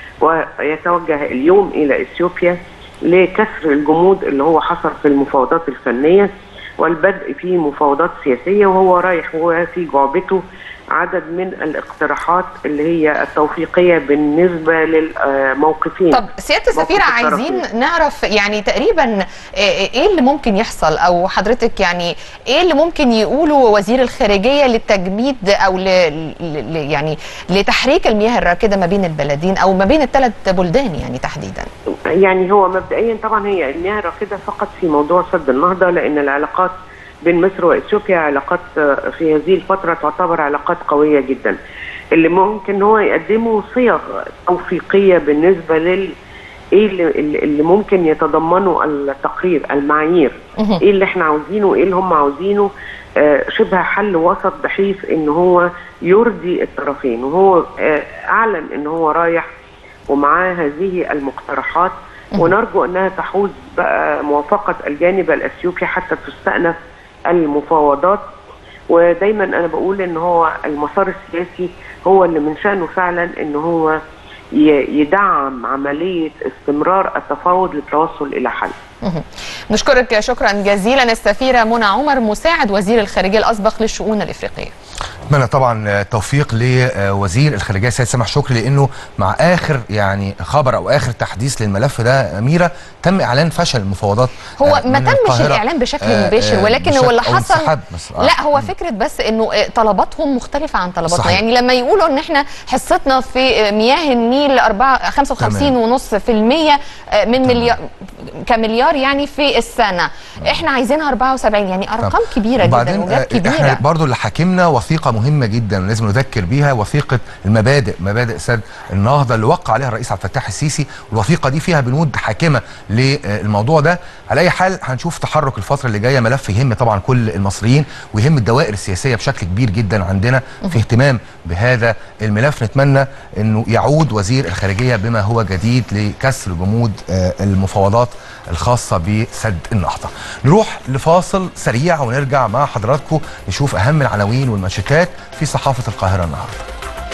ويتوجه اليوم الى اثيوبيا لكسر الجمود اللي هو حصل في المفاوضات الفنيه والبدء في مفاوضات سياسيه وهو رايح وفي جعبته عدد من الاقتراحات اللي هي التوفيقيه بالنسبه للموقفين طب سياده السفيره موقف عايزين الطرفين. نعرف يعني تقريبا آه، ايه اللي ممكن يحصل او حضرتك يعني ايه اللي ممكن يقوله وزير الخارجيه للتجميد او ل... ل... ل- يعني لتحريك المياه الراكده ما بين البلدين او ما بين الثلاث بلدان يعني تحديدا يعني هو مبدئيا طبعا هي المياه راكده فقط في موضوع سد النهضه لان العلاقات بين مصر واثيوبيا علاقات آه، في هذه الفتره تعتبر علاقات قويه جدا اللي ممكن هو يقدمه صيغ توفيقيه بالنسبه لل ايه اللي, اللي اللي ممكن يتضمنه التقرير المعايير مهم. ايه اللي احنا عاوزينه وايه اللي هم عاوزينه آه، شبه حل وسط بحيث ان هو يرضي الطرفين وهو آه، اعلن ان هو رايح ومعاه هذه المقترحات ونرجو انها تحوز بقى موافقه الجانب الاثيوبي حتى تستأنف المفاوضات ودايما انا بقول ان هو المسار السياسي هو اللي من شانه فعلا ان هو ي- يدعم عمليه استمرار التفاوض للتوصل الى حل. مهم. نشكرك شكرا جزيلا السفيره منى عمر مساعد وزير الخارجيه الاسبق للشؤون الافريقيه اتمنى طبعا توفيق لوزير الخارجيه السيد سامح شكري لانه مع اخر يعني خبر او اخر تحديث للملف ده اميره تم اعلان فشل المفاوضات هو آه، ما من تمش القاهرة. الاعلان بشكل آه، مباشر آه، ولكن بشكل- هو اللي أو حصل انسحاب بس. آه. لا هو فكره بس انه آه، طلباتهم مختلفه عن طلباتنا صحيح. يعني لما يقولوا ان احنا حصتنا في آه، مياه النيل 4 55 ونص في المية آه، من مليار كمليار يعني في السنه احنا عايزينها 74 يعني ارقام كبيره جدا وبعدين وجات آه، احنا كبيره برضو اللي حاكمنا وثيقه مهمه جدا ولازم نذكر بيها وثيقه المبادئ مبادئ سد النهضه اللي وقع عليها الرئيس عبد الفتاح السيسي والوثيقه دي فيها بنود حاكمه للموضوع ده على اي حال هنشوف تحرك الفتره اللي جايه ملف يهم طبعا كل المصريين ويهم الدوائر السياسيه بشكل كبير جدا عندنا في اهتمام بهذا الملف نتمنى انه يعود وزير الخارجيه بما هو جديد لكسر جمود آه، المفاوضات الخاصه بسد النهضه. نروح لفاصل سريع ونرجع مع حضراتكم نشوف اهم العناوين والمانشيتات في صحافه القاهره النهارده.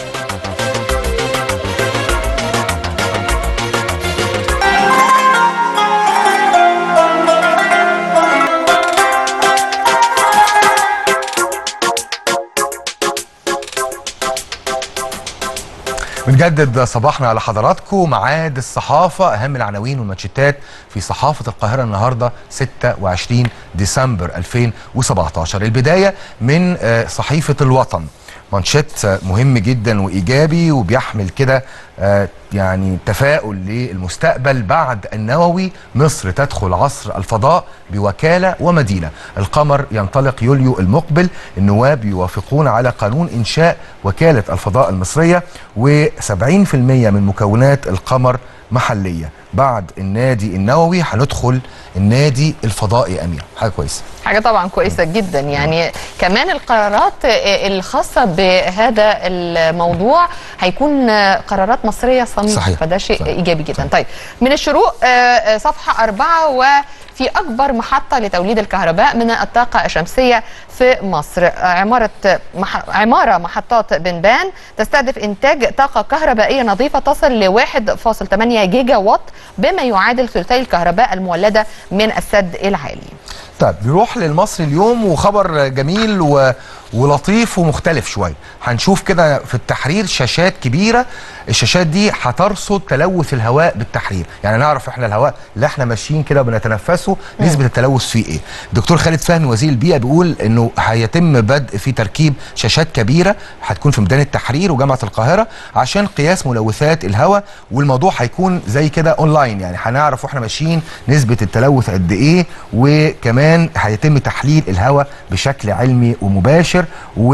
بنجدد صباحنا على حضراتكم ميعاد الصحافة أهم العناوين والمانشيتات في صحافة القاهرة النهاردة 26 ديسمبر 2017 البداية من آه، صحيفة الوطن مانشيت آه، مهم جدا وإيجابي وبيحمل كده آه، يعني تفاؤل للمستقبل بعد النووي مصر تدخل عصر الفضاء بوكالة ومدينة القمر ينطلق يوليو المقبل النواب يوافقون على قانون إنشاء وكالة الفضاء المصرية و70% من مكونات القمر محلية بعد النادي النووي هندخل النادي الفضائي أمير حاجة كويسة حاجة طبعا كويسة جدا يعني كمان القرارات آه، الخاصة بهذا الموضوع هيكون آه، قرارات مصرية صميمة صحيح. فده شيء صحيح. إيجابي جدا طيب من الشروق آه، آه، صفحة أربعة وفي أكبر محطة لتوليد الكهرباء من الطاقة الشمسية في مصر آه، عمارة مح... عمارة محطات بنبان تستهدف إنتاج طاقة كهربائية نظيفة تصل ل 1.8 جيجا وات بما يعادل ثلثي الكهرباء المولدة من السد العالي طيب نروح للمصري اليوم وخبر جميل و... ولطيف ومختلف شويه هنشوف كده في التحرير شاشات كبيره الشاشات دي هترصد تلوث الهواء بالتحرير يعني نعرف احنا الهواء اللي احنا ماشيين كده وبنتنفسه نسبه التلوث فيه ايه دكتور خالد فهمي وزير البيئه بيقول انه هيتم بدء في تركيب شاشات كبيره هتكون في ميدان التحرير وجامعه القاهره عشان قياس ملوثات الهواء والموضوع هيكون زي كده اونلاين يعني هنعرف واحنا ماشيين نسبه التلوث قد ايه وكمان هيتم تحليل الهواء بشكل علمي ومباشر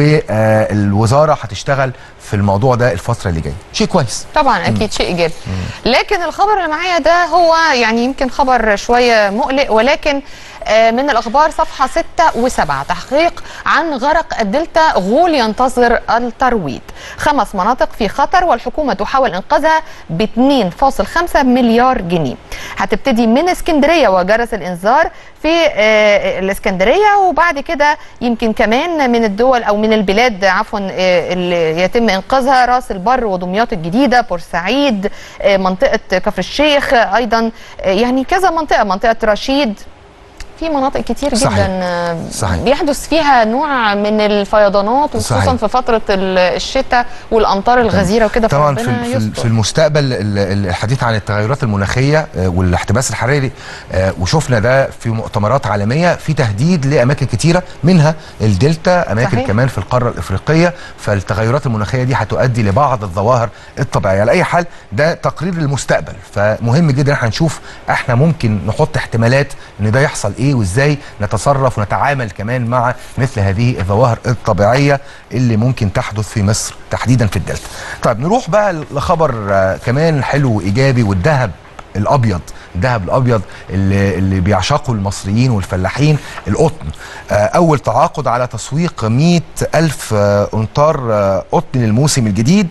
والوزاره هتشتغل في الموضوع ده الفتره اللي جايه شيء كويس طبعا اكيد شيء ايجابي لكن الخبر اللي معايا ده هو يعني يمكن خبر شويه مقلق ولكن آه، من الاخبار صفحه 6 و7 تحقيق عن غرق الدلتا غول ينتظر الترويض خمس مناطق في خطر والحكومه تحاول انقاذها ب 2.5 مليار جنيه هتبتدي من اسكندريه وجرس الانذار في آه، الاسكندريه وبعد كده يمكن كمان من الدول او من البلاد عفوا آه، اللي يتم انقاذها راس البر ودمياط الجديده بورسعيد آه، منطقه كفر الشيخ آه، ايضا آه، يعني كذا منطقه منطقه رشيد في مناطق كتير صحيح. جدا آه، صحيح. بيحدث فيها نوع من الفيضانات وخصوصا صحيح. في فتره ال- الشتاء والامطار الغزيره وكده طبعا في, فربنا في, يستر. في المستقبل ال- ال- الحديث عن التغيرات المناخيه آه، والاحتباس الحراري آه، وشفنا ده في مؤتمرات عالميه في تهديد لاماكن كتيره منها الدلتا اماكن صحيح. صحيح. كمان في القاره الافريقيه فالتغيرات المناخيه دي هتؤدي لبعض الظواهر الطبيعيه على اي حال ده تقرير للمستقبل فمهم جدا احنا نشوف احنا ممكن نحط احتمالات ان ده يحصل ايه وازاي نتصرف ونتعامل كمان مع مثل هذه الظواهر الطبيعيه اللي ممكن تحدث في مصر تحديدا في الدلتا. طيب نروح بقى لخبر آه، كمان حلو وايجابي والذهب الابيض الذهب الابيض اللي, اللي بيعشقه المصريين والفلاحين القطن آه، اول تعاقد على تسويق 100 الف آه، امتار آه، قطن للموسم الجديد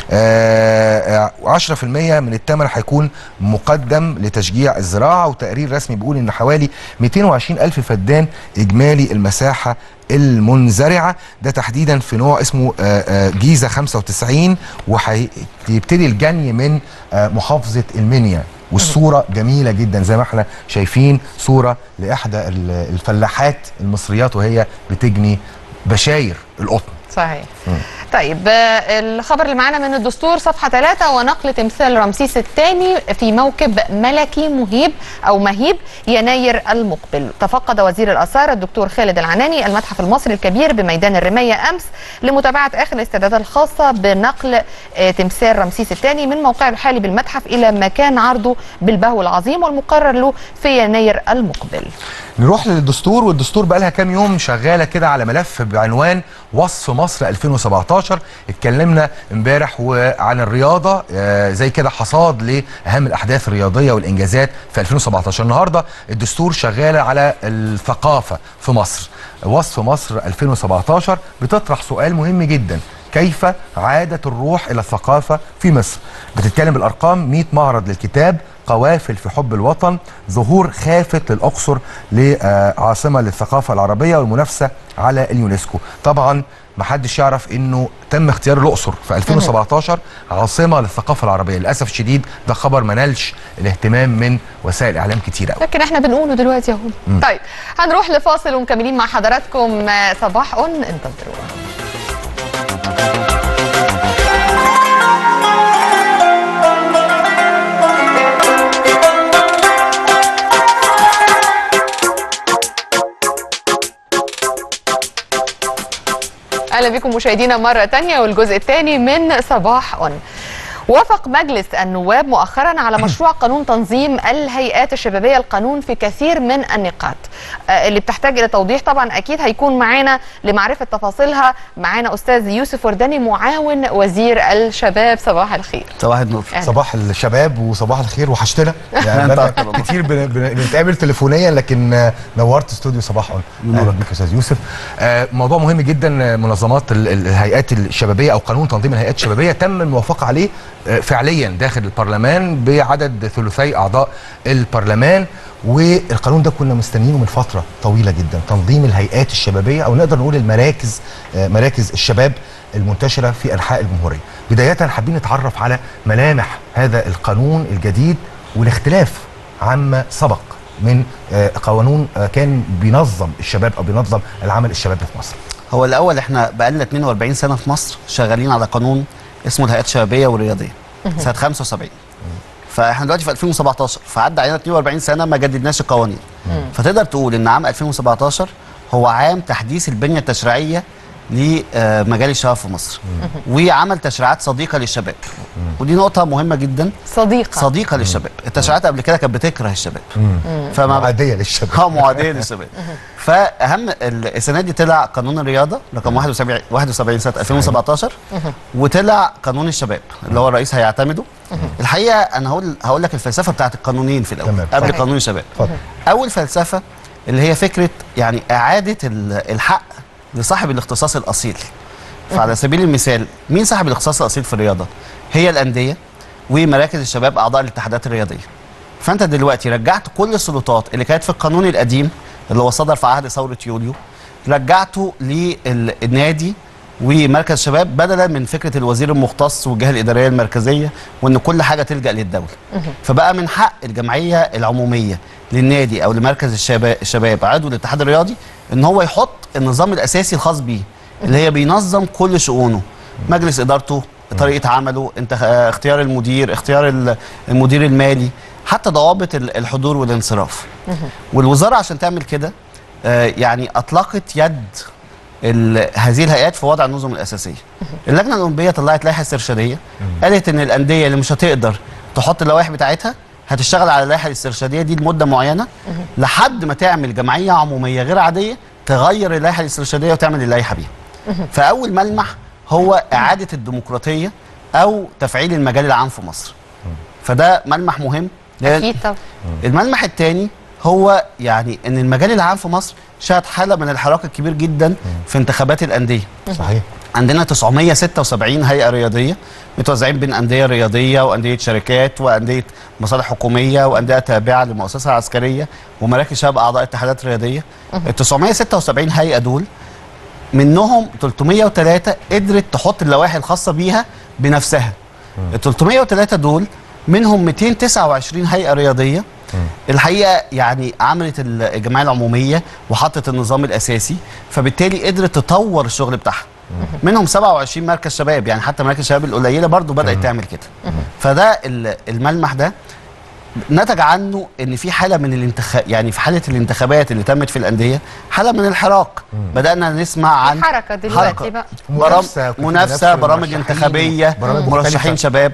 آه، آه، 10% من الثمن هيكون مقدم لتشجيع الزراعه وتقرير رسمي بيقول ان حوالي 220 الف فدان اجمالي المساحه المنزرعه ده تحديدا في نوع اسمه آه، آه، جيزه 95 وهيبتدي الجني من آه، محافظه المنيا والصوره جميله جدا زي ما احنا شايفين صوره لاحدى ال- الفلاحات المصريات وهي بتجني بشاير القطن صحيح طيب آه، الخبر اللي معانا من الدستور صفحة 3 ونقل تمثال رمسيس الثاني في موكب ملكي مهيب أو مهيب يناير المقبل تفقد وزير الآثار الدكتور خالد العناني المتحف المصري الكبير بميدان الرماية أمس لمتابعة آخر الاستعدادات الخاصة بنقل آه، تمثال رمسيس الثاني من موقعه الحالي بالمتحف إلى مكان عرضه بالبهو العظيم والمقرر له في يناير المقبل نروح للدستور والدستور بقى لها كام يوم شغاله كده على ملف بعنوان وصف مصر 2017 اتكلمنا امبارح وعن الرياضه آه، زي كده حصاد لاهم الاحداث الرياضيه والانجازات في 2017 النهارده الدستور شغاله على الثقافه في مصر وصف مصر 2017 بتطرح سؤال مهم جدا كيف عادت الروح الى الثقافه في مصر بتتكلم بالارقام 100 معرض للكتاب قوافل في حب الوطن ظهور خافت للاقصر لعاصمه للثقافه العربيه والمنافسه على اليونسكو طبعا ما حدش يعرف انه تم اختيار الاقصر في 2017 عاصمه للثقافه العربيه للاسف الشديد ده خبر ما نالش الاهتمام من وسائل اعلام كتيره قوي لكن احنا بنقوله دلوقتي اهو مم. طيب هنروح لفاصل ومكملين مع حضراتكم آه، صباح اون انتظرونا اهلا بكم مشاهدينا مره تانية والجزء الثاني من صباح اون وافق مجلس النواب مؤخرا على مشروع قانون تنظيم الهيئات الشبابيه القانون في كثير من النقاط آه، اللي بتحتاج الى توضيح طبعا اكيد هيكون معانا لمعرفه تفاصيلها معانا استاذ يوسف ورداني معاون وزير الشباب صباح الخير صباح النور أهلا. صباح الشباب وصباح الخير وحشتنا يعني أنت بقى أكتر والله. كتير بن- بن- بنتقابل تليفونيا لكن آه، نورت استوديو صباح اون اهلا بك يا استاذ يوسف آه، موضوع مهم جدا آه، منظمات ال- ال- الهيئات الشبابيه او قانون تنظيم الهيئات الشبابيه تم الموافقه عليه آه، فعليا داخل البرلمان بعدد ثلثي اعضاء البرلمان والقانون ده كنا مستنيينه من فتره طويله جدا تنظيم الهيئات الشبابيه او نقدر نقول المراكز آه، مراكز الشباب المنتشره في انحاء الجمهوريه بدايه حابين نتعرف على ملامح هذا القانون الجديد والاختلاف عما سبق من آه، قانون آه، كان بينظم الشباب او بينظم العمل الشبابي في مصر هو الاول احنا بقالنا 42 سنه في مصر شغالين على قانون اسمه الهيئات الشبابيه والرياضيه مهم. سنه 75 فاحنا دلوقتي في 2017 فعدى علينا 42 سنه ما جددناش القوانين فتقدر تقول ان عام 2017 هو عام تحديث البنيه التشريعيه لمجال الشباب في مصر وعمل تشريعات صديقه للشباب ودي نقطه مهمه جدا صديقه صديقه للشباب التشريعات قبل كده كانت بتكره الشباب فما معاديه للشباب اه معاديه للشباب فاهم ال- السنه دي طلع قانون الرياضه رقم 71 71 سنه 2017 وطلع قانون الشباب اللي هو الرئيس هيعتمده الحقيقه انا هقول هقول لك الفلسفه بتاعت القانونين في الاول تمام. قبل صحيح. قانون الشباب اتفضل. اول فلسفه اللي هي فكره يعني اعاده ال- الحق لصاحب الاختصاص الاصيل فعلى سبيل المثال مين صاحب الاختصاص الاصيل في الرياضه هي الانديه ومراكز الشباب اعضاء الاتحادات الرياضيه فانت دلوقتي رجعت كل السلطات اللي كانت في القانون القديم اللي هو صدر في عهد ثوره يوليو رجعته للنادي ومركز الشباب بدلا من فكره الوزير المختص والجهه الاداريه المركزيه وان كل حاجه تلجا للدوله فبقى من حق الجمعيه العموميه للنادي او لمركز الشباب الشباب عضو الاتحاد الرياضي ان هو يحط النظام الاساسي الخاص بيه اللي هي بينظم كل شؤونه مجلس ادارته طريقه عمله انت آه، اختيار المدير اختيار ال- المدير المالي حتى ضوابط ال- الحضور والانصراف والوزاره عشان تعمل كده آه، يعني اطلقت يد ال- هذه الهيئات في وضع النظم الاساسيه اللجنه الاولمبيه طلعت لائحه استرشاديه قالت ان الانديه اللي مش هتقدر تحط اللوائح بتاعتها هتشتغل على اللائحه الاسترشاديه دي لمده معينه لحد ما تعمل جمعيه عموميه غير عاديه تغير اللائحه الاسترشاديه وتعمل اللائحه بيها فاول ملمح هو اعاده الديمقراطيه او تفعيل المجال العام في مصر فده ملمح مهم لأن اكيد طبعا الملمح الثاني هو يعني ان المجال العام في مصر شهد حاله من الحراك الكبير جدا في انتخابات الانديه صحيح عندنا 976 هيئه رياضيه متوزعين بين انديه رياضيه وانديه شركات وانديه مصالح حكوميه وانديه تابعه للمؤسسه العسكريه ومراكز شباب اعضاء اتحادات رياضيه ال 976 هيئه دول منهم 303 قدرت تحط اللوائح الخاصه بيها بنفسها ال 303 دول منهم 229 هيئه رياضيه الحقيقه يعني عملت الجمعيه العموميه وحطت النظام الاساسي فبالتالي قدرت تطور الشغل بتاعها منهم 27 مركز شباب يعني حتى مراكز الشباب القليله برضو بدات تعمل كده فده ال- الملمح ده نتج عنه ان في حاله من الانتخاب يعني في حاله الانتخابات اللي تمت في الانديه حاله من الحراك بدانا نسمع عن حركه دلوقتي بقى منافسه كتير منافسه منافسة برامج ومرشحين انتخابيه وبرامج مرشحين مختلفة. شباب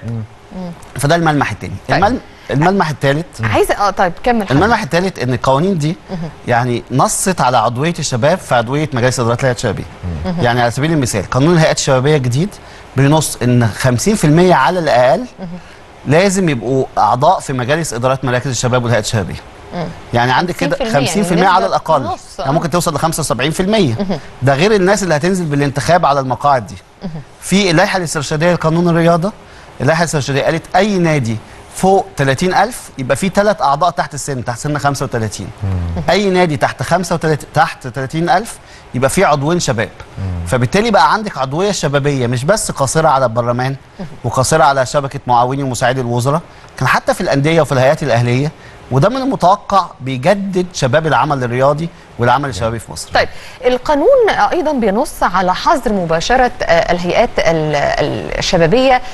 فده الملمح الثاني المل... الملمح الثالث عايزه اه طيب كمل حضرتك. الملمح الثالث ان القوانين دي يعني نصت على عضويه الشباب في عضويه مجالس ادارات الهيئات الشبابيه يعني على سبيل المثال قانون الهيئات الشبابيه الجديد بينص ان 50% على الاقل لازم يبقوا اعضاء في مجالس ادارات مراكز الشباب والهيئات الشبابيه يعني عندك كده 50% 50% يعني على نسبة الاقل نص، آه. يعني ممكن توصل ل 75% ده غير الناس اللي هتنزل بالانتخاب على المقاعد دي في اللائحه الاسترشاديه لقانون الرياضه اللائحه الاسترشاديه قالت اي نادي فوق 30000 يبقى فيه ثلاث اعضاء تحت السن تحت سن 35 اي نادي تحت 35 تحت 30000 يبقى فيه عضوين شباب فبالتالي بقى عندك عضويه شبابيه مش بس قاصره على البرلمان وقاصره على شبكه معاوني ومساعدي الوزراء كان حتى في الانديه وفي الهيئات الاهليه وده من المتوقع بيجدد شباب العمل الرياضي والعمل الشبابي في مصر طيب القانون ايضا بينص على حظر مباشره آه، الهيئات ال- الشبابيه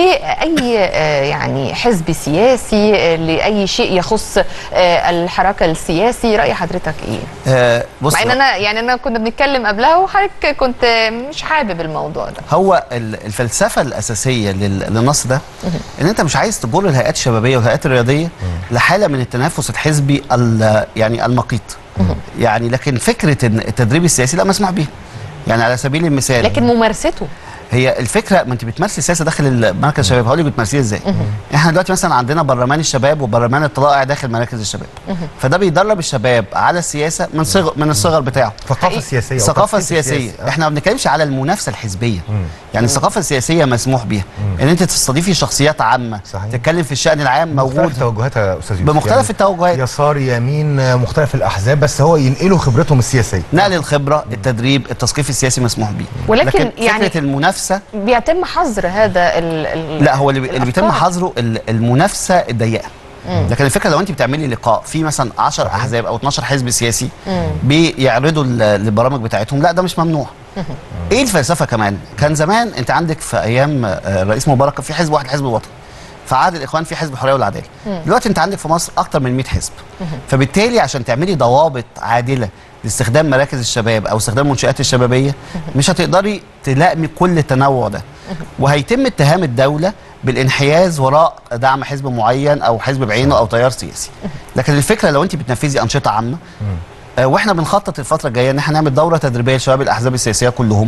لاي آه، يعني حزب سياسي آه، لاي شيء يخص آه، الحراك السياسي راي حضرتك ايه آه بص مع ان انا يعني انا كنا بنتكلم قبلها وحضرتك كنت آه، مش حابب الموضوع ده هو ال- الفلسفه الاساسيه لل- للنص ده ان انت مش عايز تجر الهيئات الشبابيه والهيئات الرياضيه لحاله من التنافس الحزبي ال- يعني المقيت يعني لكن فكره ان التدريب السياسي لا مسموح به يعني على سبيل المثال لكن ممارسته هي الفكره ما انت بتمارسي السياسه داخل مركز الشباب هقول لك بتمارسيها ازاي احنا دلوقتي مثلا عندنا برلمان الشباب وبرلمان الطلائع داخل مراكز الشباب فده بيدرب الشباب على السياسه من صغر من الصغر بتاعه الثقافه السياسيه الثقافه وتثقيف السياسيه السياسي. احنا ما بنتكلمش على المنافسه الحزبيه يعني الثقافه السياسيه مسموح بيها ان انت تستضيفي شخصيات عامه صحيح. تتكلم في الشان العام مختلف موجود توجهاتها يا استاذ يوسف بمختلف التوجهات. يسار يمين مختلف الاحزاب بس هو ينقلوا خبرتهم السياسيه نقل الخبره التدريب التثقيف السياسي مسموح بيه ولكن لكن يعني- فكره المنافسه بيتم حظر هذا ال ال لا هو اللي, بي- اللي بيتم الأفكار. حظره ال- المنافسه الضيقه مم. لكن الفكره لو انت بتعملي لقاء في مثلا 10 احزاب او 12 حزب سياسي مم. بيعرضوا ال- البرامج بتاعتهم لا ده مش ممنوع ايه الفلسفه كمان كان زمان انت عندك في ايام آه، الرئيس مبارك كان في حزب واحد الحزب الوطني في عهد الاخوان في حزب الحريه والعداله مم. دلوقتي انت عندك في مصر اكتر من 100 حزب فبالتالي عشان تعملي ضوابط عادله لاستخدام مراكز الشباب او استخدام المنشات الشبابيه مش هتقدري تلائمي كل التنوع ده وهيتم اتهام الدوله بالانحياز وراء دعم حزب معين او حزب بعينه او تيار سياسي لكن الفكره لو انت بتنفذي انشطه عامه آه، واحنا بنخطط الفتره الجايه ان احنا نعمل دوره تدريبيه لشباب الاحزاب السياسيه كلهم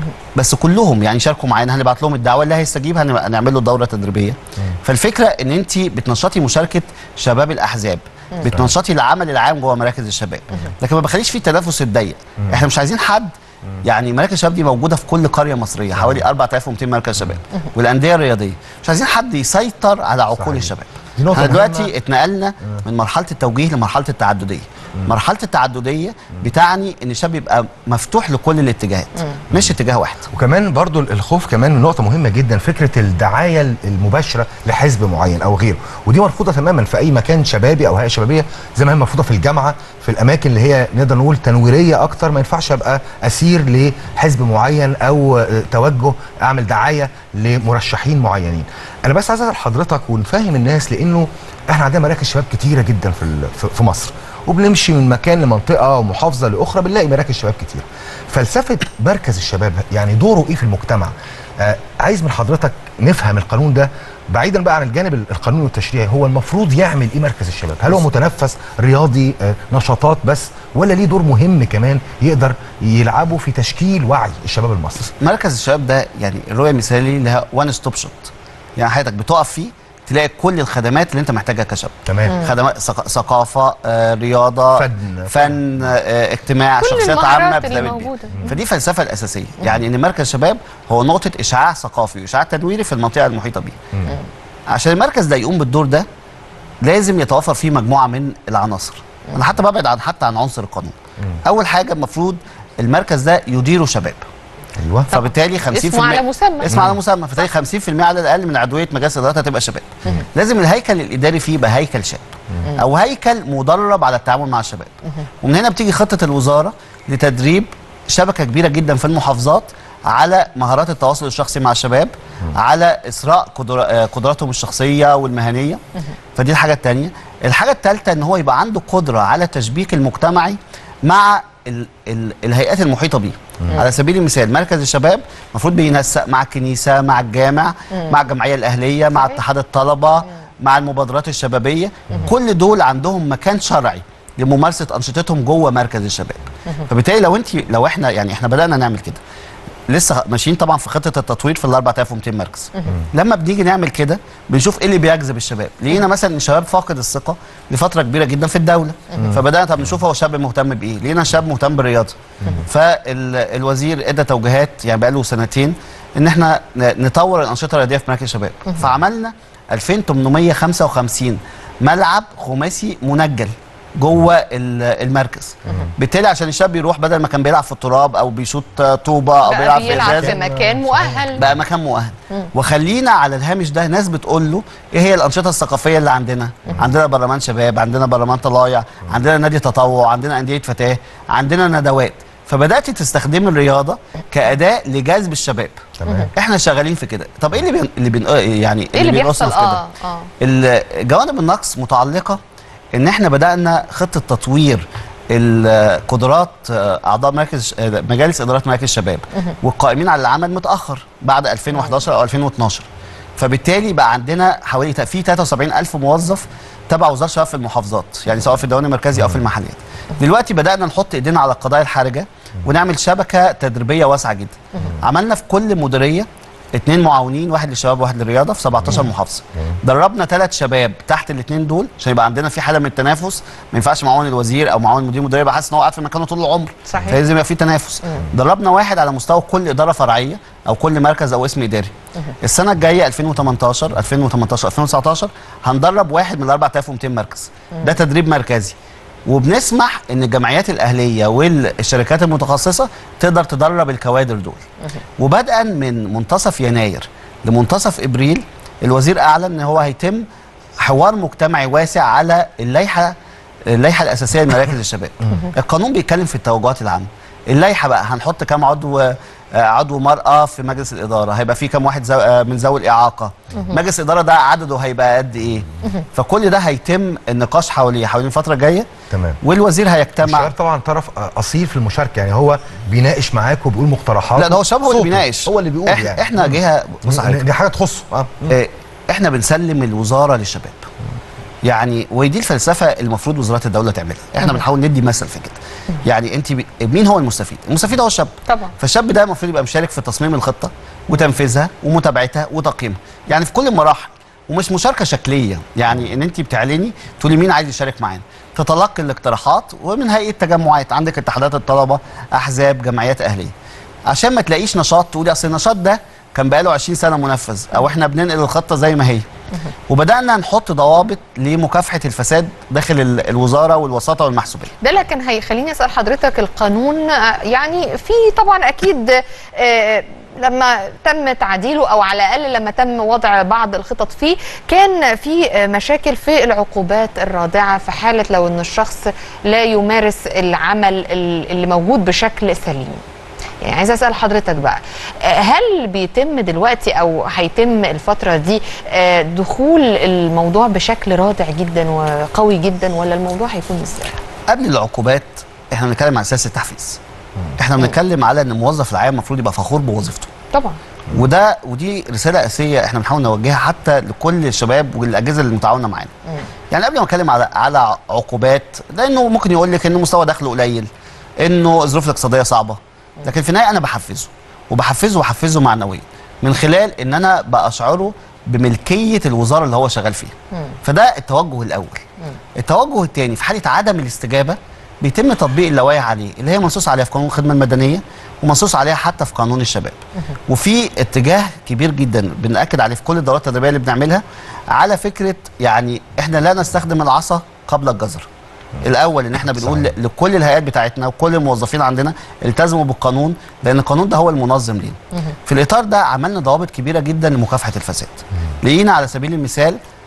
بس كلهم يعني شاركوا معانا هنبعت لهم الدعوه اللي هيستجيب هنبقى- هنعمل له دوره تدريبيه فالفكره ان انت بتنشطي مشاركه شباب الاحزاب مم. بتنشطي العمل العام جوه مراكز الشباب لكن ما بخليش فيه التنافس الضيق احنا مش عايزين حد يعني مراكز الشباب دي موجوده في كل قريه مصريه حوالي 4200 مركز شباب والانديه الرياضيه مش عايزين حد يسيطر على عقول الشباب دي نقطة احنا مهمة. دلوقتي اتنقلنا من مرحله التوجيه لمرحله التعدديه مرحله التعدديه بتعني ان الشاب يبقى مفتوح لكل الاتجاهات مش اتجاه واحد وكمان برضو الخوف كمان من نقطة مهمة جدا فكرة الدعاية المباشرة لحزب معين أو غيره ودي مرفوضة تماما في أي مكان شبابي أو هيئة شبابية زي ما هي مرفوضة في الجامعة في الأماكن اللي هي نقدر نقول تنويرية أكتر ما ينفعش أبقى أسير لحزب معين أو آه، توجه أعمل دعاية لمرشحين معينين أنا بس عايز أسأل حضرتك ونفهم الناس لأنه إحنا عندنا مراكز شباب كتيرة جدا في ال- في- في مصر وبنمشي من مكان لمنطقة ومحافظة لأخرى بنلاقي مراكز شباب كتير فلسفة مركز الشباب يعني دوره إيه في المجتمع آه عايز من حضرتك نفهم القانون ده بعيدا بقى عن الجانب القانوني والتشريعي هو المفروض يعمل ايه مركز الشباب هل هو متنفس رياضي آه نشاطات بس ولا ليه دور مهم كمان يقدر يلعبه في تشكيل وعي الشباب المصري مركز الشباب ده يعني الرؤيه المثاليه لها وان ستوب شوت يعني حضرتك بتقف فيه تلاقي كل الخدمات اللي انت محتاجها كشاب تمام. مم. خدمات ثق- ثقافه آه، رياضه فن. فن آه، اجتماع كل شخصيات المهارات عامه اللي بتلاقي بيه. موجودة. فدي الفلسفه الاساسيه يعني ان مركز الشباب هو نقطه اشعاع ثقافي واشعاع تنويري في المنطقه المحيطه بيه عشان المركز ده يقوم بالدور ده لازم يتوفر فيه مجموعه من العناصر انا حتى ببعد عن حتى عن عنصر القانون اول حاجه المفروض المركز ده يديره شباب ايوه فبالتالي 50% اسمه على مسمى. اسمه على مسمى فبالتالي 50% على الاقل من عضويه مجالس الادارات هتبقى شباب لازم الهيكل الاداري فيه يبقى هيكل شاب او هيكل مدرب على التعامل مع الشباب ومن هنا بتيجي خطه الوزاره لتدريب شبكه كبيره جدا في المحافظات على مهارات التواصل الشخصي مع الشباب على اثراء قدر- آه، قدراتهم الشخصيه والمهنيه فدي الحاجه الثانيه الحاجه الثالثه ان هو يبقى عنده قدره على التشبيك المجتمعي مع ال ال الهيئات المحيطه بيه مم. على سبيل المثال مركز الشباب المفروض بينسق مع الكنيسه مع الجامع مم. مع الجمعيه الاهليه مع اتحاد الطلبه مع المبادرات الشبابيه كل دول عندهم مكان شرعي لممارسه انشطتهم جوه مركز الشباب فبالتالي لو انت لو احنا يعني احنا بدانا نعمل كده لسه ماشيين طبعا في خطه التطوير في ال 4200 مركز لما بنيجي نعمل كده بنشوف ايه اللي بيجذب الشباب لقينا مثلا ان الشباب فاقد الثقه لفتره كبيره جدا في الدوله مم. فبدانا طب نشوف هو شاب مهتم بايه لقينا شاب مهتم بالرياضه فالوزير ادى توجيهات يعني بقى له سنتين ان احنا ن- نطور الانشطه الرياضيه في مراكز الشباب مم. فعملنا 2855 ملعب خماسي منجل جوه ال- المركز بالتالي عشان الشاب يروح بدل ما كان بيلعب في التراب او بيشوط طوبه او بقى بيلعب في بيلعب ازاز في مكان مؤهل بقى مكان مؤهل مم. وخلينا على الهامش ده ناس بتقول له ايه هي الانشطه الثقافيه اللي عندنا عندنا برلمان شباب عندنا برلمان طلايع عندنا نادي تطوع عندنا انديه فتاه عندنا ندوات فبدات تستخدم الرياضه كاداه لجذب الشباب تمام. احنا شغالين في كده طب ايه اللي بين اللي بين يعني ايه اللي بيرقصنا بيحصل في كده اه اه ال- جوانب النقص متعلقه ان احنا بدانا خطه تطوير القدرات آه، اعضاء مركز آه، مجالس ادارات مراكز الشباب مهم. والقائمين على العمل متاخر بعد 2011 او 2012 فبالتالي بقى عندنا حوالي ت- في 73 الف موظف تبع وزاره الشباب في المحافظات يعني سواء في الديوان المركزي او في المحليات دلوقتي بدانا نحط ايدينا على القضايا الحرجه ونعمل شبكه تدريبيه واسعه جدا عملنا في كل مديريه اثنين معاونين واحد للشباب وواحد للرياضه في 17 محافظه دربنا ثلاث شباب تحت الاثنين دول عشان يبقى عندنا في حاله من التنافس ما ينفعش معاون الوزير او معاون مدير مديريه يبقى حاسس ان هو قاعد في مكانه طول العمر صحيح. فلازم يبقى في تنافس دربنا واحد على مستوى كل اداره فرعيه او كل مركز او اسم اداري السنه الجايه 2018 2018 2019 هندرب واحد من ال 4200 مركز ده تدريب مركزي وبنسمح ان الجمعيات الاهليه والشركات المتخصصه تقدر تدرب الكوادر دول وبدءا من منتصف يناير لمنتصف ابريل الوزير اعلن ان هو هيتم حوار مجتمعي واسع على اللائحه اللائحه الاساسيه لمراكز الشباب القانون بيتكلم في التوجهات العامه اللائحه بقى هنحط كام عضو آه، عضو مرأة في مجلس الإدارة هيبقى في كام واحد زو... آه، من ذوي الإعاقة مهم. مجلس الإدارة ده عدده هيبقى قد إيه فكل ده هيتم النقاش حواليه حوالين الفترة الجاية تمام والوزير هيجتمع الشباب طبعا طرف اصيل في المشاركه يعني هو بيناقش معاك وبيقول مقترحات لا ده هو الشباب هو اللي صوته. بيناقش هو اللي بيقول احنا يعني احنا جهه بص حضرتك. دي حاجه تخصه اه آه، احنا بنسلم الوزاره للشباب يعني ودي الفلسفه المفروض وزارات الدوله تعملها احنا مم. بنحاول ندي مثل في كده يعني انت ب... مين هو المستفيد المستفيد هو الشاب طبعا فالشاب ده المفروض يبقى مشارك في تصميم الخطه وتنفيذها ومتابعتها وتقييمها يعني في كل المراحل ومش مشاركه شكليه يعني ان انت بتعلني تقولي مين عايز يشارك معانا تتلقي الاقتراحات ومن هيئه تجمعات عندك اتحادات الطلبه احزاب جمعيات اهليه عشان ما تلاقيش نشاط تقولي اصل النشاط ده كان بقاله 20 سنه منفذ او احنا بننقل الخطه زي ما هي وبدانا نحط ضوابط لمكافحه الفساد داخل ال- الوزاره والوساطه والمحسوبيه ده لكن هيخليني اسال حضرتك القانون آه، يعني في طبعا اكيد آه، لما تم تعديله او على الاقل لما تم وضع بعض الخطط فيه كان في آه، مشاكل في العقوبات الرادعه في حاله لو ان الشخص لا يمارس العمل ال- اللي موجود بشكل سليم يعني عايزه اسال حضرتك بقى آه، هل بيتم دلوقتي او هيتم الفتره دي آه، دخول الموضوع بشكل رادع جدا وقوي جدا ولا الموضوع هيكون ازاي؟ قبل العقوبات احنا بنتكلم عن اساس التحفيز احنا بنتكلم على ان الموظف العام المفروض يبقى فخور بوظيفته طبعا وده ودي رساله اساسيه احنا بنحاول نوجهها حتى لكل الشباب والاجهزه اللي متعاونه معانا يعني قبل ما اتكلم على على عقوبات لانه ممكن يقول لك ان مستوى دخله قليل انه الظروف الاقتصاديه صعبه لكن في النهايه انا بحفزه وبحفزه وبحفزه معنويا من خلال ان انا باشعره بملكيه الوزاره اللي هو شغال فيها فده التوجه الاول التوجه الثاني في حاله عدم الاستجابه بيتم تطبيق اللوائح عليه اللي هي منصوص عليها في قانون الخدمه المدنيه ومنصوص عليها حتى في قانون الشباب وفي اتجاه كبير جدا بنأكد عليه في كل الدورات التدريبيه اللي بنعملها على فكره يعني احنا لا نستخدم العصا قبل الجزر الاول ان احنا بنقول صحيح. لكل الهيئات بتاعتنا وكل الموظفين عندنا التزموا بالقانون لان القانون ده هو المنظم لينا في الاطار ده عملنا ضوابط كبيره جدا لمكافحه الفساد لقينا على سبيل المثال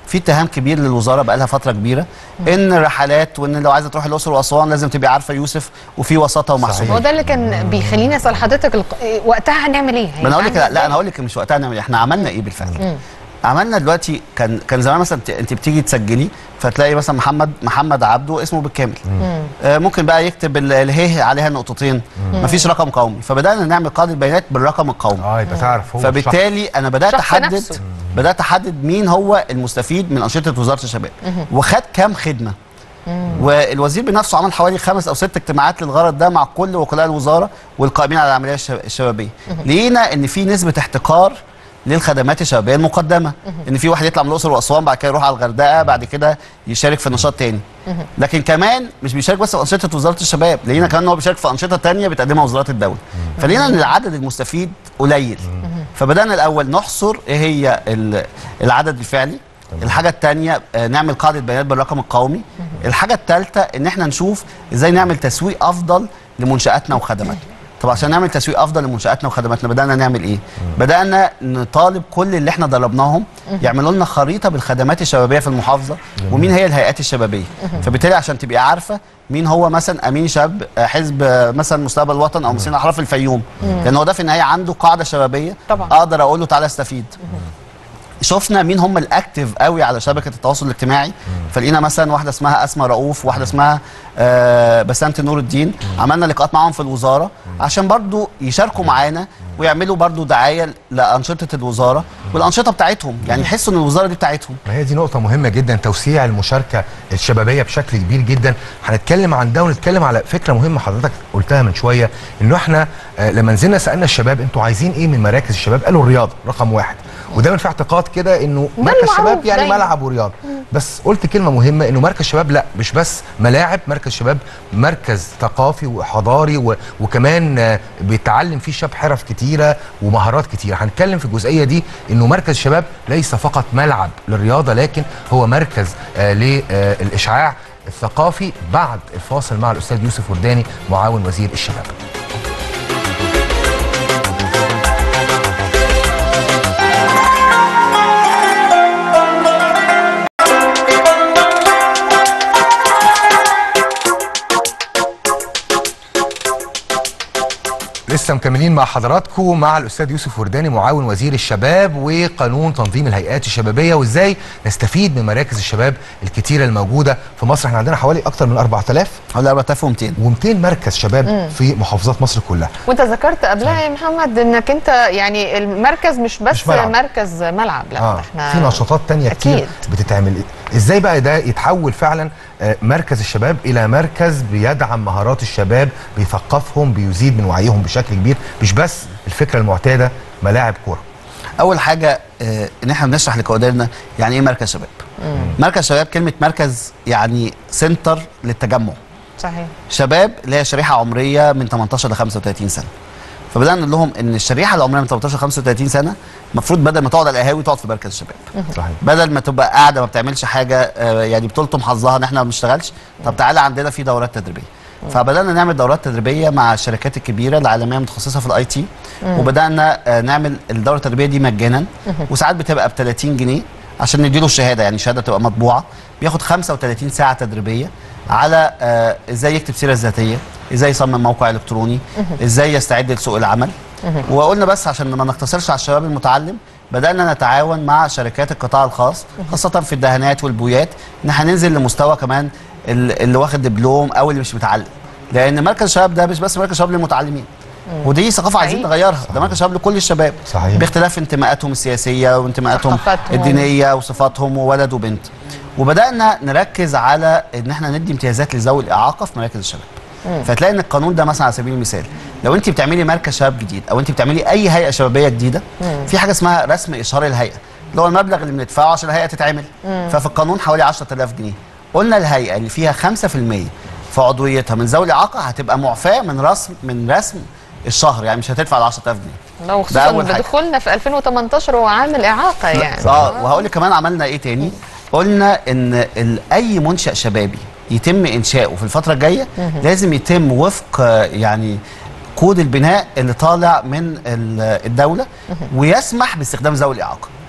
في اتهام كبير للوزاره بقى لها فتره كبيره ان رحلات وان لو عايزه تروح الاقصر واسوان لازم تبقي عارفه يوسف وفي وساطه هو ومحسوبيه ده اللي كان بيخليني اسال حضرتك الق... وقتها هنعمل ايه؟ ما انا اقول لك هيتعمل لا انا إزاي؟ هقول لك مش وقتها نعمل إيه، احنا عملنا ايه بالفعل مم. عملنا دلوقتي كان كان زمان مثلا انت- انت بتيجي تسجلي فتلاقي مثلا محمد محمد عبده اسمه بالكامل آه، ممكن بقى يكتب ال- الهيه عليها نقطتين مم. مفيش رقم قومي فبدانا نعمل قاعده بيانات بالرقم القومي اه يبقى تعرف هو فبالتالي انا بدات شخص احدد نفسه. بدات احدد مين هو المستفيد من انشطه وزاره الشباب مهم. وخد كام خدمه والوزير بنفسه عمل حوالي خمس او ست اجتماعات للغرض ده مع كل وكلاء الوزاره والقائمين على العمليه الشب- الشبابيه لقينا ان في نسبه احتكار للخدمات الشبابيه المقدمه ان في واحد يطلع من الاقصر واسوان بعد كده يروح على الغردقه بعد كده يشارك في نشاط تاني لكن كمان مش بيشارك بس في انشطه وزاره الشباب لقينا كمان ان هو بيشارك في انشطه تانية بتقدمها وزاره الدوله فلقينا ان العدد المستفيد قليل فبدانا الاول نحصر ايه هي ال- العدد الفعلي الحاجه الثانيه نعمل قاعده بيانات بالرقم القومي الحاجه الثالثه ان احنا نشوف ازاي نعمل تسويق افضل لمنشاتنا وخدماتنا طب عشان نعمل تسويق افضل لمنشاتنا وخدماتنا بدانا نعمل ايه بدانا نطالب كل اللي احنا دربناهم يعملوا لنا خريطه بالخدمات الشبابيه في المحافظه ومين هي الهيئات الشبابيه فبالتالي عشان تبقي عارفه مين هو مثلا امين شاب آه، حزب آه، مثلا مستقبل الوطن او مسلمين الاحرار في الفيوم مم. لان هو ده في النهايه عنده قاعده شبابيه طبعا. اقدر اقول له تعالى استفيد شفنا مين هم الاكتف قوي على شبكه التواصل الاجتماعي فلقينا مثلا واحده اسمها اسماء رؤوف واحده اسمها آه بسنت نور الدين عملنا لقاءات معاهم في الوزاره عشان برضو يشاركوا معانا ويعملوا برضو دعايه لانشطه الوزاره والانشطه بتاعتهم يعني يحسوا ان الوزاره دي بتاعتهم ما هي دي نقطة مهمة جدا توسيع المشاركة الشبابية بشكل كبير جدا هنتكلم عن ده ونتكلم على فكرة مهمة حضرتك قلتها من شوية انه احنا آه، لما نزلنا سألنا الشباب انتوا عايزين ايه من مراكز الشباب قالوا الرياضة رقم واحد ودايما في اعتقاد كده انه ده مركز المعروف شباب يعني دايما. ملعب ورياضة بس قلت كلمة مهمة انه مركز شباب لا مش بس ملاعب مركز شباب مركز ثقافي وحضاري و... وكمان آه، بيتعلم فيه الشباب حرف كتيرة ومهارات كتيرة هنتكلم في الجزئية دي انه مركز شباب ليس فقط ملعب للرياضة لكن هو مركز آه للإشعاع الثقافي بعد الفاصل مع الأستاذ يوسف ورداني معاون وزير الشباب لسه مكملين مع حضراتكم مع الاستاذ يوسف ورداني معاون وزير الشباب وقانون تنظيم الهيئات الشبابيه وازاي نستفيد من مراكز الشباب الكتيره الموجوده في مصر احنا عندنا حوالي اكتر من 4000 حوالي 4200 و200 مركز شباب مم. في محافظات مصر كلها وانت ذكرت قبلها يا محمد انك انت يعني المركز مش بس مش ملعب. مركز ملعب لا آه احنا في نشاطات تانية كتير أكيد. بتتعمل ازاي بقى ده يتحول فعلا آه، مركز الشباب الى مركز بيدعم مهارات الشباب بيثقفهم بيزيد من وعيهم بشكل كبير مش بس الفكره المعتاده ملاعب كوره اول حاجه آه ان احنا بنشرح لكوادرنا يعني ايه مركز شباب مركز شباب كلمه مركز يعني سنتر للتجمع صحيح شباب اللي هي شريحه عمريه من 18 ل 35 سنه فبدانا نقول لهم ان الشريحه العمريه من 18 ل 35 سنه المفروض بدل ما تقعد على القهاوي تقعد في مركز الشباب صحيح بدل ما تبقى قاعده ما بتعملش حاجه آه، يعني بتلطم حظها ان احنا ما بنشتغلش طب تعالى عندنا في دورات تدريبيه فبدانا نعمل دورات تدريبيه مع الشركات الكبيره العالميه المتخصصه في الاي تي مم. وبدانا آه، نعمل الدوره التدريبيه دي مجانا وساعات بتبقى ب 30 جنيه عشان نديله الشهاده يعني شهاده تبقى مطبوعه بياخد 35 ساعه تدريبيه على آه، ازاي يكتب سيره ذاتيه ازاي يصمم موقع الكتروني ازاي يستعد لسوق العمل وقلنا بس عشان ما نقتصرش على الشباب المتعلم بدأنا نتعاون مع شركات القطاع الخاص خاصة في الدهانات والبويات ان احنا ننزل لمستوى كمان ال- اللي واخد دبلوم او اللي مش متعلم لان مركز الشباب ده مش بس مركز شباب للمتعلمين ودي ثقافة عايزين نغيرها ده مركز شباب لكل الشباب صحيح. باختلاف انتماءاتهم السياسية وانتماءاتهم ثقافتهم. الدينية وصفاتهم وولد وبنت وبدأنا نركز على ان احنا ندي امتيازات لذوي الإعاقة في مراكز الشباب مم. فتلاقي ان القانون ده مثلا على سبيل المثال لو انت بتعملي مركز شباب جديد او انت بتعملي اي هيئه شبابيه جديده مم. في حاجه اسمها رسم اشهار الهيئه اللي هو المبلغ اللي بندفعه عشان الهيئه تتعمل مم. ففي القانون حوالي 10000 جنيه قلنا الهيئه اللي فيها 5% في عضويتها من ذوي الاعاقه هتبقى معفاه من رسم من رسم الشهر يعني مش هتدفع ال 10000 جنيه لو ده خصوصا أول حاجة. بدخولنا في 2018 هو عامل اعاقه يعني اه وهقول لك كمان عملنا ايه تاني قلنا ان ال- اي منشا شبابي يتم انشاؤه في الفتره الجايه مهم. لازم يتم وفق آه، يعني كود البناء اللي طالع من ال- الدوله ويسمح باستخدام ذوي الاعاقه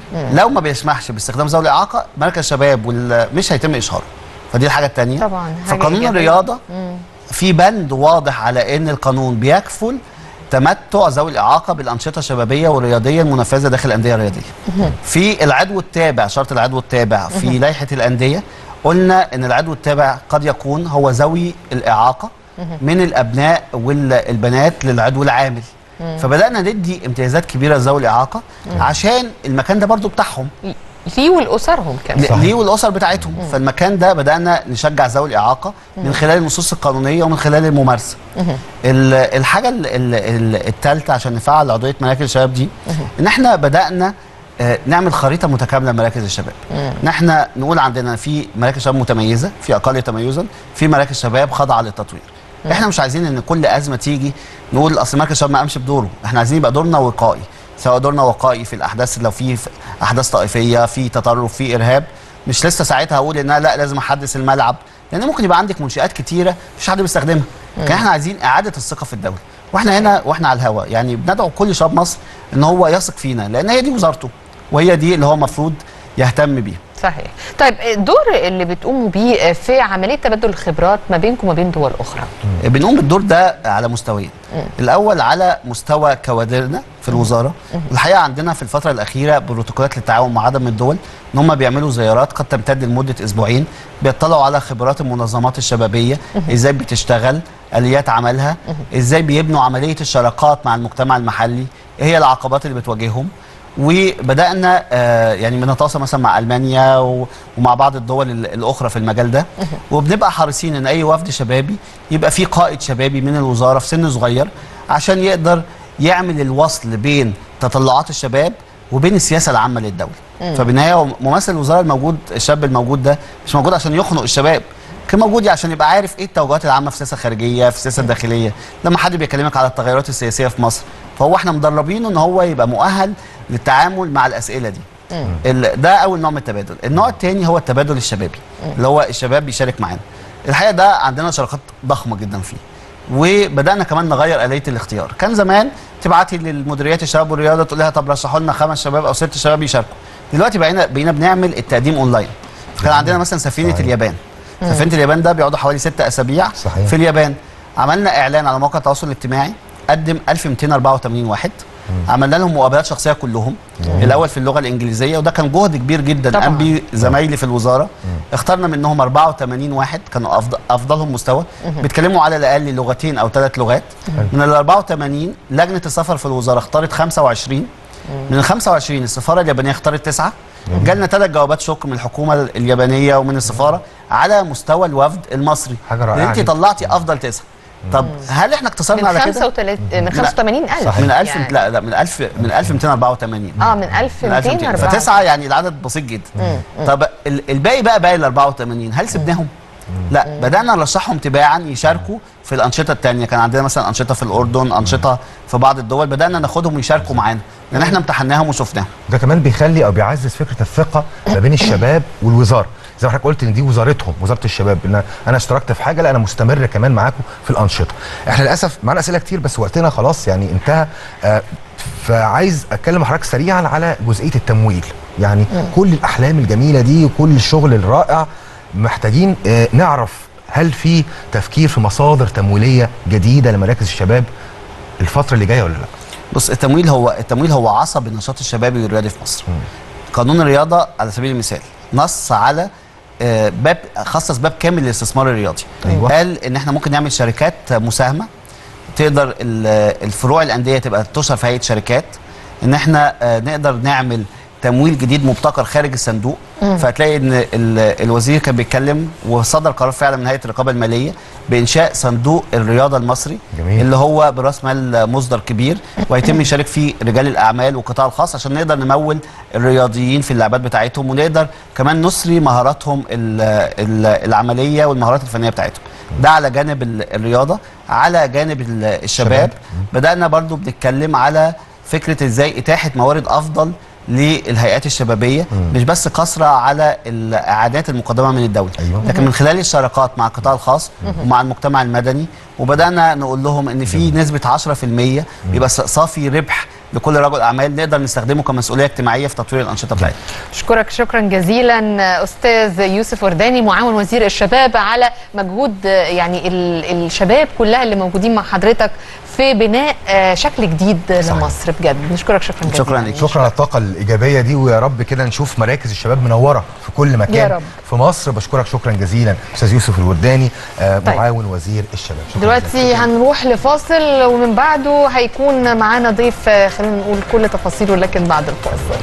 لو ما بيسمحش باستخدام ذوي الاعاقه مركز الشباب وال- مش هيتم اشهاره فدي الحاجه الثانيه طبعا في حاجة قانون إيجابية. الرياضه مم. في بند واضح على ان القانون بيكفل تمتع ذوي الاعاقه بالانشطه الشبابيه والرياضيه المنفذه داخل الانديه الرياضيه. في العضو التابع شرط العضو التابع في مهم. لائحه الانديه قلنا ان العضو التابع قد يكون هو ذوي الاعاقه من الابناء والبنات للعضو العامل. مم. فبدانا ندي امتيازات كبيره لذوي الاعاقه مم. عشان المكان ده برضو بتاعهم ليه ولاسرهم كمان ل- ليه والاسر بتاعتهم فالمكان ده بدانا نشجع ذوي الاعاقه من مم. خلال النصوص القانونيه ومن خلال الممارسه ال- الحاجه الثالثه عشان نفعل عضويه مراكز الشباب دي ان احنا بدانا آه، نعمل خريطه متكامله لمراكز الشباب ان احنا نقول عندنا في مراكز شباب متميزه في اقل تميزا في مراكز شباب خاضعه للتطوير مم. احنا مش عايزين ان كل ازمه تيجي نقول اصل مركز الشباب ما قامش بدوره احنا عايزين يبقى دورنا وقائي سواء دورنا وقائي في الاحداث لو في ف- احداث طائفيه في تطرف في ارهاب مش لسه ساعتها اقول ان أنا لا لازم احدث الملعب لان ممكن يبقى عندك منشات كتيره مفيش حد بيستخدمها لكن احنا عايزين اعاده الثقه في الدوله واحنا هنا واحنا على الهواء يعني بندعو كل شباب مصر ان هو يثق فينا لان هي دي وزارته وهي دي اللي هو المفروض يهتم بيها صحيح طيب الدور اللي بتقوموا بيه في عمليه تبادل الخبرات ما بينكم وما بين دول اخرى بنقوم بالدور ده على مستويين الاول على مستوى كوادرنا في الوزاره الحقيقه عندنا في الفتره الاخيره بروتوكولات للتعاون مع عدد من الدول ان هم بيعملوا زيارات قد تمتد لمده اسبوعين بيطلعوا على خبرات المنظمات الشبابيه ازاي بتشتغل اليات عملها ازاي بيبنوا عمليه الشراكات مع المجتمع المحلي ايه هي العقبات اللي بتواجههم وبدانا آه، يعني بنتواصل مثلا مع المانيا و- ومع بعض الدول ال- الاخرى في المجال ده وبنبقى حريصين ان اي وفد شبابي يبقى فيه قائد شبابي من الوزاره في سن صغير عشان يقدر يعمل الوصل بين تطلعات الشباب وبين السياسه العامه للدوله مم. فبالنهايه هو ممثل الوزاره الموجود الشاب الموجود ده مش موجود عشان يخنق الشباب كان موجود عشان يبقى عارف ايه التوجهات العامه في السياسه الخارجيه في السياسه الداخليه لما حد بيكلمك على التغيرات السياسيه في مصر فهو احنا مدربينه ان هو يبقى مؤهل للتعامل مع الاسئله دي ال- ده اول نوع من التبادل النوع الثاني هو التبادل الشبابي اللي هو الشباب بيشارك معانا الحقيقه ده عندنا شراكات ضخمه جدا فيه وبدانا كمان نغير اليه الاختيار كان زمان تبعتي للمديريات الشباب والرياضه تقول لها طب رشحوا لنا خمس شباب او ست شباب يشاركوا دلوقتي بقينا بقينا بنعمل التقديم اونلاين فكان عندنا مثلا سفينه صحيح. اليابان مم. سفينه اليابان ده بيقعدوا حوالي ست اسابيع صحيح. في اليابان عملنا اعلان على مواقع التواصل الاجتماعي قدم 1284 واحد عملنا لهم مقابلات شخصيه كلهم جميل. الاول في اللغه الانجليزيه وده كان جهد كبير جدا طبعاً. قام بيه زمايلي في الوزاره اخترنا منهم 84 واحد كانوا أفضل افضلهم مستوى مهم. بيتكلموا على الاقل لغتين او ثلاث لغات من ال 84 لجنه السفر في الوزاره اختارت 25 من ال 25 السفاره اليابانيه اختارت تسعه جميل. جالنا ثلاث جوابات شكر من الحكومه اليابانيه ومن السفاره على مستوى الوفد المصري حاجة رائعة لأن انت جداً. طلعتي افضل تسعه طب هل احنا اقتصرنا من على كده 35 من لا. 85000 من 1000 يعني. لا لا من 1000 من 1284 اه من من 1200 1204 فتسعه يعني العدد بسيط جدا مم. طب ال- الباقي بقى باقي ال 84 هل سبناهم؟ لا بدانا نرشحهم تباعا يشاركوا في الانشطه الثانيه كان عندنا مثلا انشطه في الاردن انشطه في بعض الدول بدانا ناخدهم يشاركوا معانا لان احنا امتحناهم وشفناهم ده كمان بيخلي او بيعزز فكره الثقه ما بين الشباب والوزاره زي ما حضرتك قلت ان دي وزارتهم وزاره الشباب ان انا اشتركت في حاجه لا انا مستمر كمان معاكم في الانشطه احنا للاسف معانا اسئله كتير بس وقتنا خلاص يعني انتهى آه فعايز اتكلم مع حضرتك سريعا على جزئيه التمويل يعني كل الاحلام الجميله دي وكل الشغل الرائع محتاجين آه نعرف هل في تفكير في مصادر تمويليه جديده لمراكز الشباب الفتره اللي جايه ولا لا بص التمويل هو التمويل هو عصب النشاط الشبابي والرياضي في مصر قانون الرياضه على سبيل المثال نص على آه، باب خصص باب كامل للاستثمار الرياضي أيوة. قال ان احنا ممكن نعمل شركات مساهمه تقدر ال- الفروع الانديه تبقى تشهر في هيئه شركات ان احنا آه، نقدر نعمل تمويل جديد مبتكر خارج الصندوق مم. فهتلاقي ان ال- الوزير كان بيتكلم وصدر قرار فعلا من هيئه الرقابه الماليه بانشاء صندوق الرياضه المصري جميل. اللي هو براس مال مصدر كبير وهيتم يشارك فيه رجال الاعمال والقطاع الخاص عشان نقدر نمول الرياضيين في اللعبات بتاعتهم ونقدر كمان نسري مهاراتهم ال- ال- العمليه والمهارات الفنيه بتاعتهم ده على جانب ال- الرياضه على جانب ال- الشباب بدانا برضو بنتكلم على فكره ازاي اتاحه موارد افضل للهيئات الشبابيه مش بس قصره على الاعانات المقدمه من الدوله أيوة. لكن من خلال الشراكات مع القطاع الخاص ومع المجتمع المدني وبدانا نقول لهم ان في نسبه 10% بيبقى ص- صافي ربح لكل رجل اعمال نقدر نستخدمه كمسؤوليه اجتماعيه في تطوير الانشطه بتاعتنا اشكرك شكرا جزيلا استاذ يوسف ورداني معاون وزير الشباب على مجهود يعني ال- الشباب كلها اللي موجودين مع حضرتك في بناء آه، شكل جديد لمصر بجد نشكرك شكرا جزيلا شكرا على الطاقه الايجابيه دي ويا رب كده نشوف مراكز الشباب منوره في كل مكان يا رب. في مصر بشكرك شكرا جزيلا استاذ يوسف الورداني آه، طيب. معاون وزير الشباب شكرا دلوقتي هنروح لفاصل ومن بعده هيكون معانا ضيف آه، خلينا نقول كل تفاصيله لكن بعد الفاصل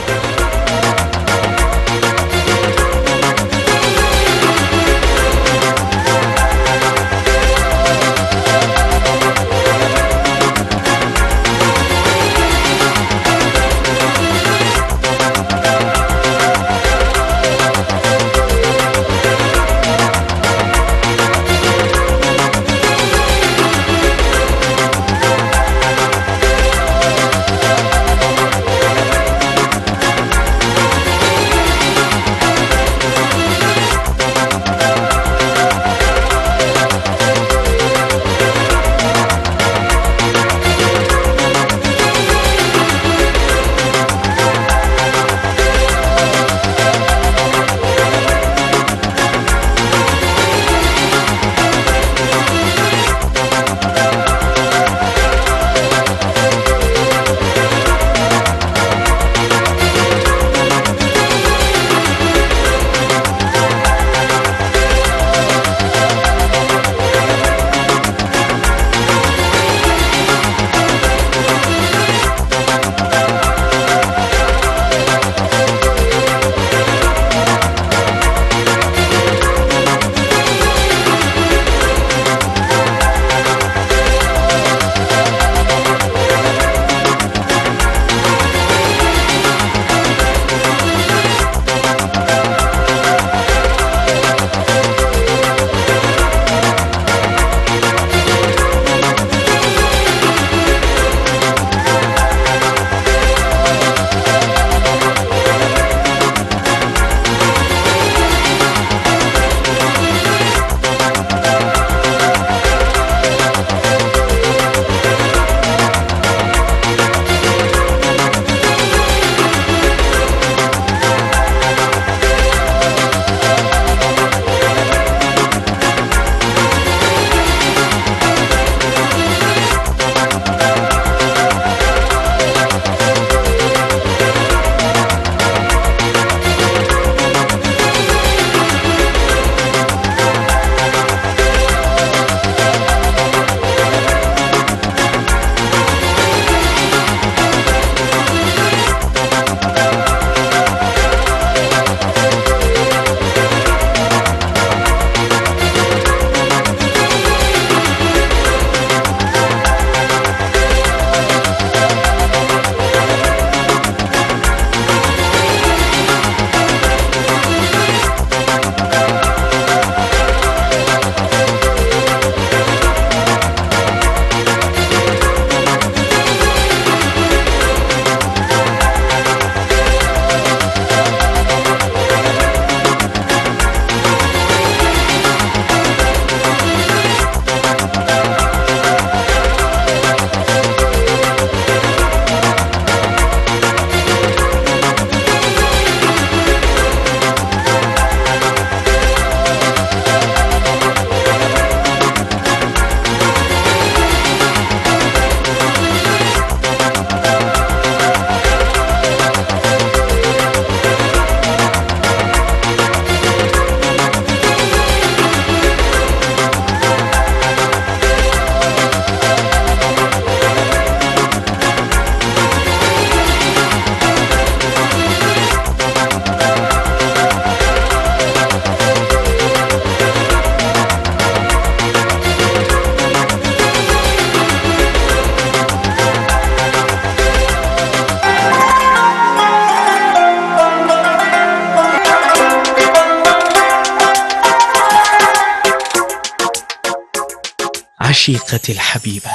عشيقتي الحبيبة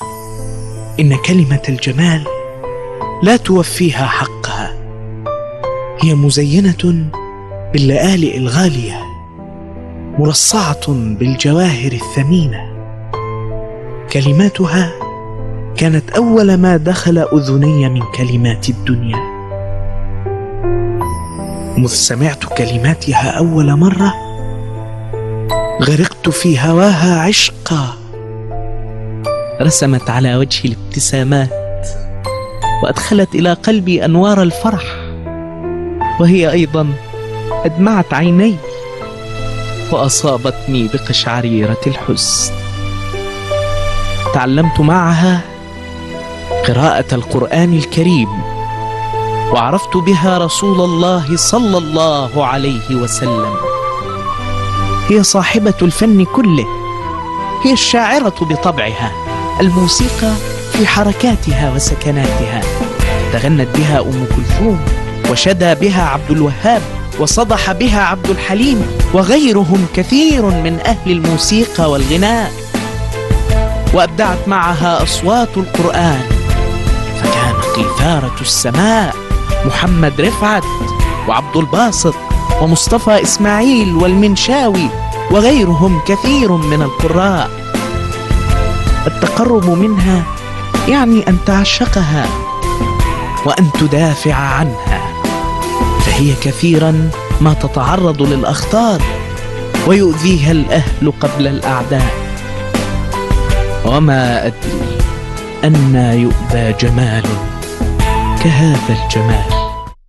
إن كلمة الجمال لا توفيها حقها هي مزينة باللآلئ الغالية مرصعة بالجواهر الثمينة كلماتها كانت أول ما دخل أذني من كلمات الدنيا مذ سمعت كلماتها أول مرة غرقت في هواها عشقا رسمت على وجهي الابتسامات وأدخلت إلى قلبي أنوار الفرح وهي أيضا أدمعت عيني وأصابتني بقشعريرة الحزن تعلمت معها قراءة القرآن الكريم وعرفت بها رسول الله صلى الله عليه وسلم هي صاحبة الفن كله هي الشاعرة بطبعها الموسيقى في حركاتها وسكناتها تغنت بها أم كلثوم وشدى بها عبد الوهاب وصدح بها عبد الحليم وغيرهم كثير من أهل الموسيقى والغناء وأبدعت معها أصوات القرآن فكان قيثارة السماء محمد رفعت وعبد الباسط ومصطفى إسماعيل والمنشاوي وغيرهم كثير من القراء التقرب منها يعني أن تعشقها وأن تدافع عنها فهي كثيرا ما تتعرض للأخطار ويؤذيها الأهل قبل الأعداء وما أدري أن يؤبى جمال كهذا الجمال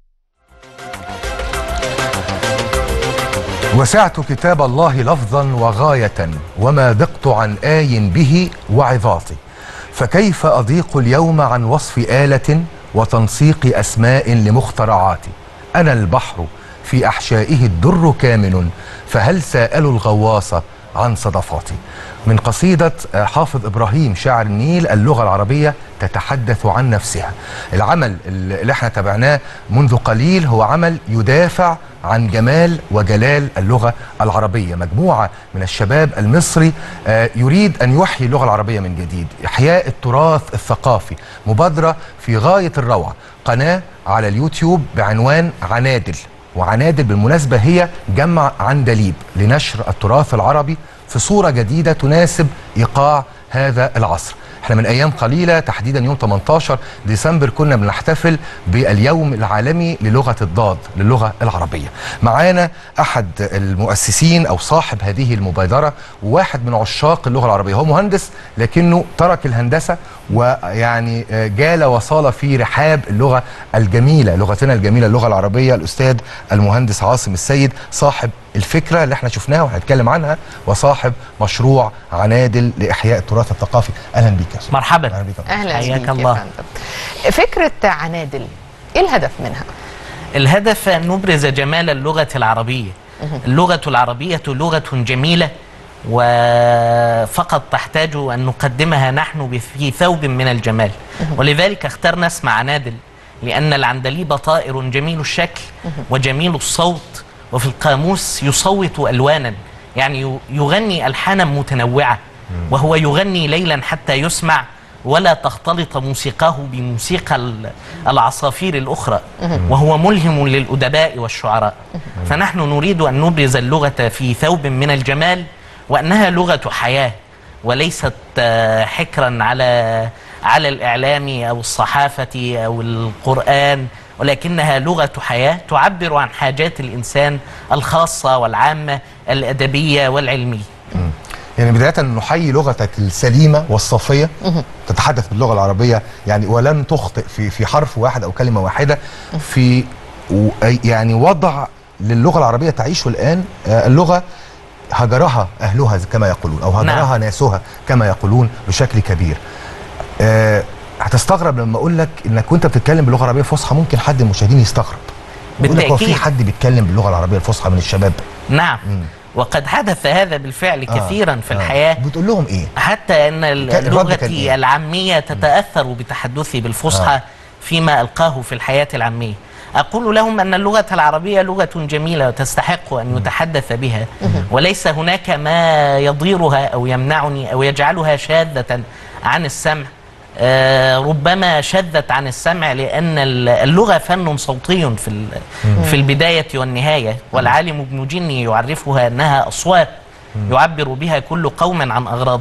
وسعت كتاب الله لفظا وغاية وما ضقت عن آي به وعظاتي فكيف أضيق اليوم عن وصف آلة وتنسيق أسماء لمخترعاتي أنا البحر في أحشائه الدر كامن فهل سألوا الغواص عن صدفاتي من قصيدة حافظ إبراهيم شاعر النيل اللغة العربية تتحدث عن نفسها العمل اللي احنا تابعناه منذ قليل هو عمل يدافع عن جمال وجلال اللغة العربية مجموعة من الشباب المصري آه، يريد أن يحيي اللغة العربية من جديد إحياء التراث الثقافي مبادرة في غاية الروعة قناة على اليوتيوب بعنوان عنادل وعنادل بالمناسبة هي جمع عندليب لنشر التراث العربي في صورة جديدة تناسب إيقاع هذا العصر احنا من ايام قليله تحديدا يوم 18 ديسمبر كنا بنحتفل باليوم العالمي للغه الضاد للغه العربيه معانا احد المؤسسين او صاحب هذه المبادره وواحد من عشاق اللغه العربيه هو مهندس لكنه ترك الهندسه ويعني آه، جال وصال في رحاب اللغه الجميله لغتنا الجميله اللغه العربيه الاستاذ المهندس عاصم السيد صاحب الفكره اللي احنا شفناها وهنتكلم عنها وصاحب مشروع عنادل لاحياء التراث الثقافي اهلا بيك يا أستاذ. مرحبا اهلا بيك يا اهلا حياك بيك يا الله. فندم. فكره عنادل ايه الهدف منها الهدف أن نبرز جمال اللغة العربية اللغة العربية لغة جميلة وفقط تحتاج أن نقدمها نحن في ثوب من الجمال ولذلك اخترنا اسم عنادل لأن العندليب طائر جميل الشكل وجميل الصوت وفي القاموس يصوت ألوانا يعني يغني ألحانا متنوعة وهو يغني ليلا حتى يسمع ولا تختلط موسيقاه بموسيقى ال- العصافير الأخرى وهو ملهم للأدباء والشعراء فنحن نريد أن نبرز اللغة في ثوب من الجمال وأنها لغة حياة وليست آه، حكرا على على الإعلام أو الصحافة أو القرآن ولكنها لغة حياة تعبر عن حاجات الإنسان الخاصة والعامة الأدبية والعلمية يعني بداية نحيي لغتك السليمة والصافية تتحدث باللغة العربية يعني ولن تخطئ في في حرف واحد أو كلمة واحدة في و- يعني وضع للغة العربية تعيش الآن آه، اللغة هجرها أهلها كما يقولون أو هجرها نعم. ناسها كما يقولون بشكل كبير آه، هتستغرب لما أقول لك إنك وأنت بتتكلم باللغة العربية الفصحى ممكن حد من المشاهدين يستغرب يقول لك هو في بالتأكيد. حد بيتكلم باللغة العربية الفصحى من الشباب نعم وقد حدث هذا بالفعل آه، كثيرا في آه. الحياة بتقول لهم إيه؟ حتى أن ال- كان- الرد كان لغتي إيه؟ العامية تتأثر بتحدثي بالفصحى آه. فيما ألقاه في الحياة العامية أقول لهم أن اللغة العربية لغة جميلة وتستحق أن يتحدث بها وليس هناك ما يضيرها أو يمنعني أو يجعلها شاذة عن السمع آه، ربما شذت عن السمع لأن ال- اللغة فن صوتي في ال- في البداية والنهاية والعالم ابن جني يعرفها أنها أصوات يعبر بها كل قوم عن أغراضهم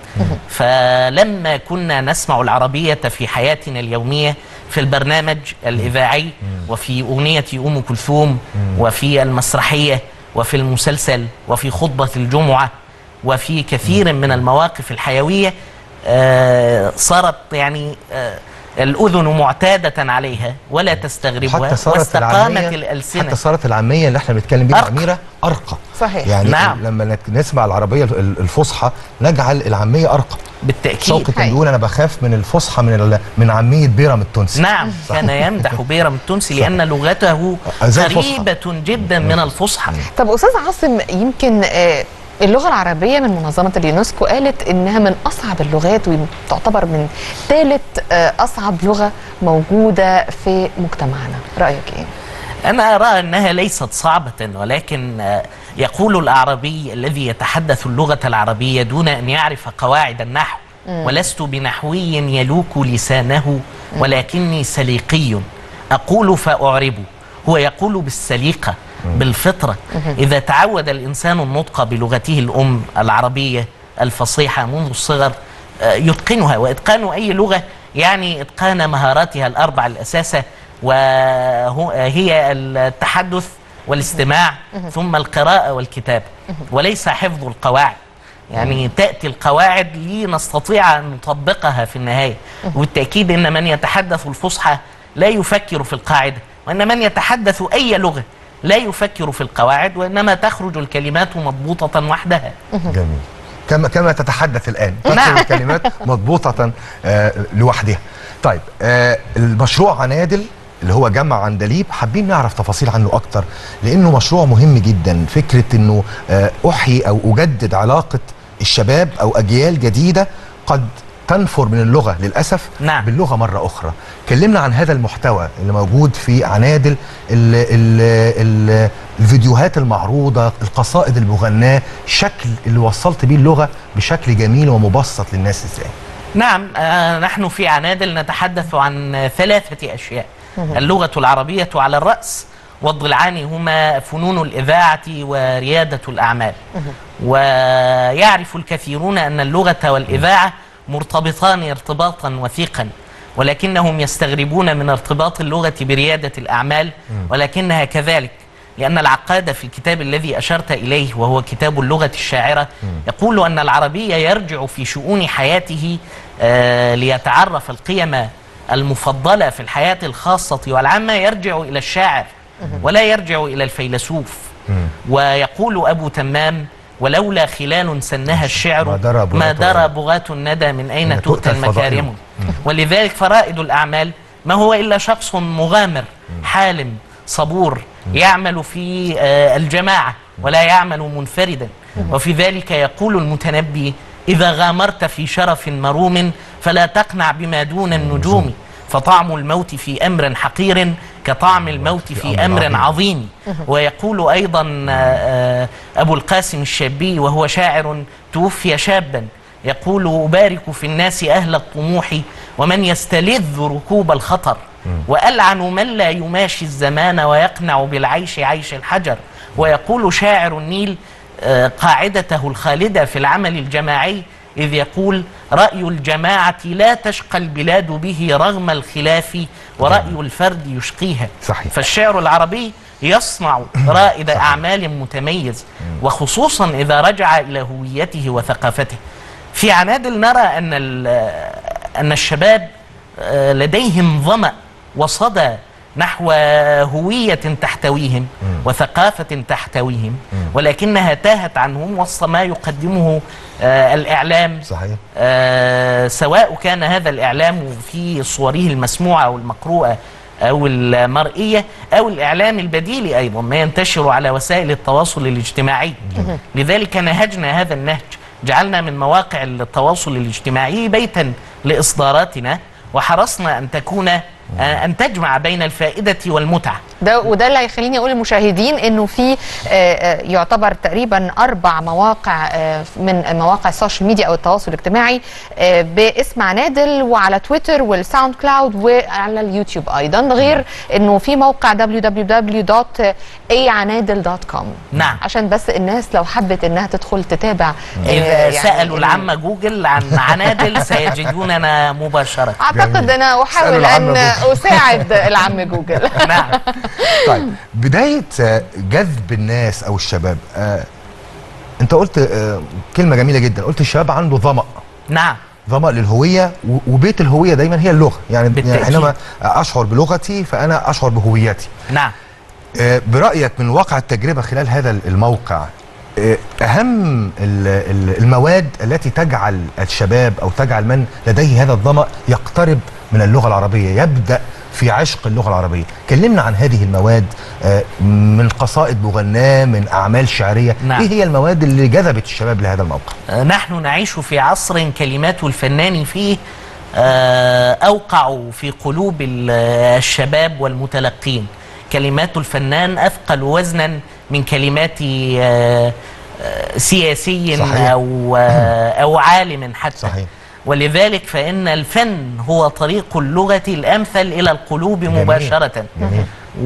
فلما كنا نسمع العربية في حياتنا اليومية في البرنامج الإذاعي وفي أغنية أم كلثوم وفي المسرحية وفي المسلسل وفي خطبة الجمعة وفي كثير من المواقف الحيوية آه، صارت يعني آه، الأذن معتادة عليها ولا تستغربها حتى صارت واستقامت العامية الألسنة حتى صارت العامية اللي احنا بنتكلم بيها أميرة أرقى صحيح يعني نعم. لما نك- نسمع العربية ال- الفصحى نجعل العامية أرقى بالتأكيد شوقي كان بيقول أنا بخاف من الفصحى من ال- من عامية بيرم التونسي نعم صح. كان يمدح بيرم التونسي لأن لغته زي الفصحى. قريبة جدا من الفصحى طب استاذ عاصم يمكن آه، اللغه العربيه من منظمه اليونسكو قالت انها من اصعب اللغات وتعتبر من ثالث اصعب لغه موجوده في مجتمعنا رايك ايه أنا أرى أنها ليست صعبة ولكن آه، يقول الأعرابي الذي يتحدث اللغة العربية دون أن يعرف قواعد النحو مم. ولست بنحوي يلوك لسانه ولكني سليقي أقول فأعرب هو يقول بالسليقة بالفطرة مهم. إذا تعود الإنسان النطق بلغته الأم العربية الفصيحة منذ الصغر آه، يتقنها وإتقان أي لغة يعني إتقان مهاراتها الأربع الأساسة وهي التحدث والاستماع ثم القراءة والكتابة وليس حفظ القواعد يعني تأتي القواعد لنستطيع أن نطبقها في النهاية وبالتأكيد أن من يتحدث الفصحى لا يفكر في القاعدة وأن من يتحدث أي لغة لا يفكر في القواعد وإنما تخرج الكلمات مضبوطة وحدها جميل كما كما تتحدث الان نعم. تخرج الكلمات مضبوطه آه لوحدها طيب آه المشروع عنادل اللي هو جمع عندليب حابين نعرف تفاصيل عنه اكتر لانه مشروع مهم جدا فكره انه آه احيي او اجدد علاقه الشباب او اجيال جديده قد تنفر من اللغه للاسف نعم. باللغه مره اخرى كلمنا عن هذا المحتوى اللي موجود في عنادل ال ال ال الفيديوهات المعروضه القصائد المغناه الشكل اللي وصلت بيه اللغه بشكل جميل ومبسط للناس ازاي نعم آه نحن في عنادل نتحدث عن ثلاثة أشياء مهم. اللغة العربية على الرأس والضلعان هما فنون الإذاعة وريادة الأعمال ويعرف الكثيرون أن اللغة والإذاعة مرتبطان ارتباطا وثيقا ولكنهم يستغربون من ارتباط اللغة بريادة الأعمال ولكنها كذلك لأن العقاد في الكتاب الذي أشرت إليه وهو كتاب اللغة الشاعرة يقول أن العربي يرجع في شؤون حياته آه، ليتعرف القيم المفضلة في الحياة الخاصة والعامة يرجع إلى الشاعر ولا يرجع إلى الفيلسوف ويقول أبو تمام ولولا خلال سنها الشعر ما درى بغاة ما درى العلم. بغاة الندى من أين أين تؤتى تؤتى الفضائل. المكارم ولذلك فرائد الأعمال ما هو إلا شخص مغامر حالم صبور يعمل في آه، الجماعة ولا يعمل منفردا وفي ذلك يقول المتنبي إذا غامرت في شرف مروم فلا تقنع بما دون النجوم فطعم الموت في أمر حقير كطعم الموت في أمر عظيم ويقول أيضا آه، آه، أبو القاسم الشابي وهو شاعر توفي شابا يقول أبارك في الناس أهل الطموح ومن يستلذ ركوب الخطر وألعن من لا يماشي الزمان ويقنع بالعيش عيش الحجر ويقول شاعر النيل آه، قاعدته الخالدة في العمل الجماعي إذ يقول رأي الجماعة لا تشقى البلاد به رغم الخلاف ورأي الفرد يشقيها صحيح. فالشعر العربي يصنع رائد أعمال متميز وخصوصا إذا رجع إلى هويته وثقافته في عنادل نرى أن ال- أن الشباب آه، لديهم ظمأ وصدى نحو هوية تحتويهم وثقافة تحتويهم ولكنها تاهت عنهم وسط ما يقدمه آه، الإعلام صحيح آه، سواء كان هذا الإعلام في صوره المسموعة أو المقروءة أو المرئية أو الإعلام البديل أيضا ما ينتشر على وسائل التواصل الاجتماعي لذلك نهجنا هذا النهج جعلنا من مواقع التواصل الاجتماعي بيتا لإصداراتنا وحرصنا أن تكون آه، أن تجمع بين الفائدة والمتعة ده وده اللي هيخليني اقول للمشاهدين انه في آه، آه، يعتبر تقريبا اربع مواقع آه، من مواقع السوشيال ميديا او التواصل الاجتماعي آه، باسم عنادل وعلى تويتر والساوند كلاود وعلى اليوتيوب ايضا غير انه في موقع www.aعنادل.com نعم عشان بس الناس لو حبت انها تدخل تتابع آه، إذا يعني سألوا ال- العم جوجل عن عنادل سيجدوننا مباشرة اعتقد انا احاول سألوا العم ان جوجل. اساعد العم جوجل نعم طيب بدايه آه، جذب الناس او الشباب آه، انت قلت آه، كلمه جميله جدا قلت الشباب عنده ظمأ نعم ظمأ للهويه و- وبيت الهويه دايما هي اللغه يعني يعني بالتأكيد. حينما اشعر بلغتي فانا اشعر بهويتي نعم آه، برأيك من واقع التجربة خلال هذا الموقع آه، أهم ال- ال- المواد التي تجعل الشباب أو تجعل من لديه هذا الظمأ يقترب من اللغة العربية يبدأ في عشق اللغة العربية كلمنا عن هذه المواد آه، من قصائد مغناة من أعمال شعرية نعم. إيه هي المواد اللي جذبت الشباب لهذا الموقع نحن نعيش في عصر كلمات الفنان فيه آه، أوقع في قلوب ال- الشباب والمتلقين كلمات الفنان أثقل وزنا من كلمات آه، آه، سياسي صحيح. أو آه، أو عالم حتى صحيح. ولذلك فإن الفن هو طريق اللغة الأمثل إلى القلوب جميل. مباشرة جميل.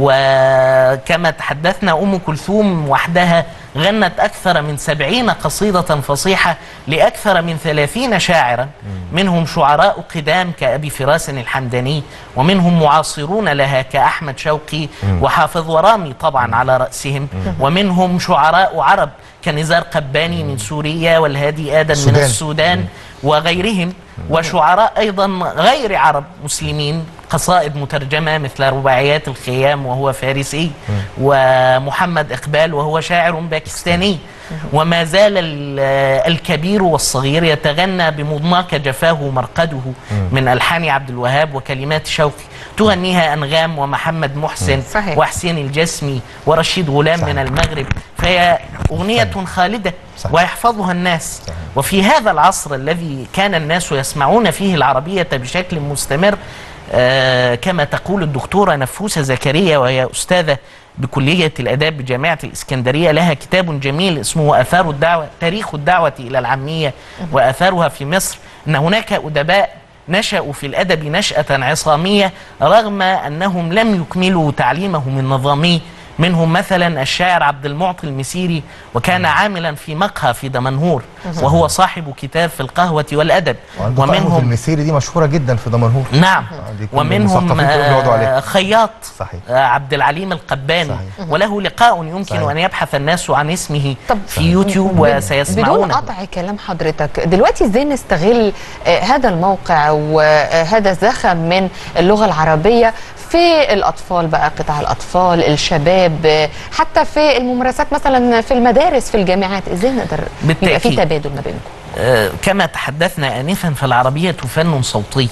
وكما تحدثنا أم كلثوم وحدها غنت أكثر من سبعين قصيدة فصيحة لأكثر من ثلاثين شاعرا منهم شعراء قدام كأبي فراس الحمداني ومنهم معاصرون لها كأحمد شوقي وحافظ ورامي طبعا على رأسهم ومنهم شعراء عرب كنزار قباني من سوريا والهادي آدم من السودان. السودان وغيرهم وشعراء أيضا غير عرب مسلمين قصائد مترجمة مثل رباعيات الخيام وهو فارسي ومحمد إقبال وهو شاعر باكستاني وما زال ال- الكبير والصغير يتغنى بمضناك جفاه مرقده من ألحان عبد الوهاب وكلمات شوقي تغنيها أنغام ومحمد محسن صحيح. وحسين الجسمي ورشيد غلام صحيح. من المغرب فهي أغنية خالدة صحيح. ويحفظها الناس وفي هذا العصر الذي كان الناس يسمعون فيه العربية بشكل مستمر آه كما تقول الدكتورة نفوسة زكريا وهي أستاذة بكلية الآداب بجامعة الإسكندرية لها كتاب جميل اسمه آثار الدعوة تاريخ الدعوة إلى العامية وآثارها في مصر أن هناك أدباء نشأوا في الأدب نشأة عصامية رغم أنهم لم يكملوا تعليمهم النظامي منهم مثلا الشاعر عبد المعطي المسيري وكان عاملا في مقهى في دمنهور وهو صاحب كتاب في القهوة والأدب وعنده قهوة ومنهم المسيري دي مشهورة جدا في دمنهور نعم دي كل ومنهم المثقفين كلهم بيقعدوا عليها. آه، خياط صحيح. آه، عبد العليم القباني صحيح. وله لقاء يمكن صحيح. أن يبحث الناس عن اسمه طب في يوتيوب بدون وسيسمعونه قطع كلام حضرتك دلوقتي ازاي نستغل آه، هذا الموقع وهذا الزخم من اللغة العربية في الأطفال بقى قطاع الأطفال الشباب آه، حتى في الممارسات مثلا في المدارس في الجامعات ازاي نقدر يبقى في بالتأكيد. تبادل ما بينكم آه، كما تحدثنا آنفا فالعربية فن صوتي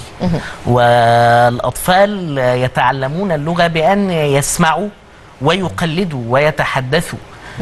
والأطفال يتعلمون اللغة بأن يسمعوا ويقلدوا ويتحدثوا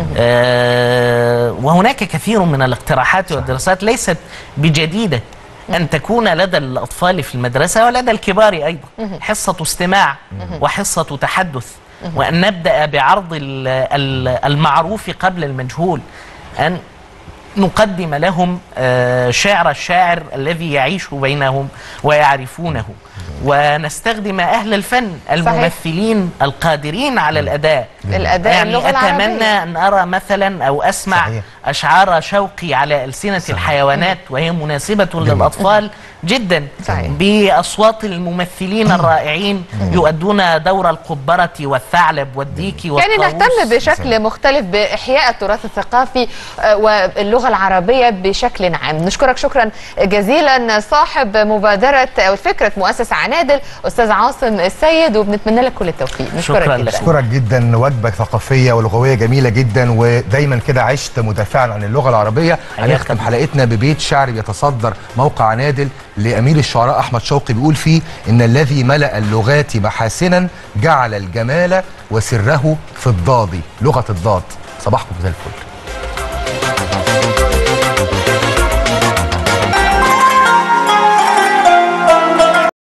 آه، وهناك كثير من الاقتراحات والدراسات ليست بجديدة أن تكون لدى الأطفال في المدرسة ولدى الكبار أيضا حصة استماع وحصة تحدث وأن نبدأ بعرض ال- ال- المعروف قبل المجهول أن نقدم لهم آه، شعر الشاعر الذي يعيش بينهم ويعرفونه ونستخدم أهل الفن الممثلين القادرين على الأداء الأداء يعني اللغة أتمنى العربية. أن أرى مثلا أو أسمع صحيح. أشعار شوقي على ألسنة الحيوانات وهي مناسبة للأطفال جدا صحيح. بأصوات الممثلين الرائعين يؤدون دور القبرة والثعلب والديك يعني والطاووس نهتم بشكل مختلف بإحياء التراث الثقافي آه، واللغة العربية بشكل عام نشكرك شكرا جزيلا صاحب مبادرة أو فكرة مؤسسة عنادل أستاذ عاصم السيد وبنتمنى لك كل التوفيق نشكرك شكراً جدا لك. أشكرك جدا وجبة ثقافية ولغوية جميلة جدا ودايما كده عشت مدافعا عن اللغة العربية هنختم حلقتنا ببيت شعر بيتصدر موقع عنادل لأمير الشعراء أحمد شوقي بيقول فيه إن الذي ملأ اللغات محاسنا جعل الجمال وسره في الضاد لغة الضاد صباحكم زي الفل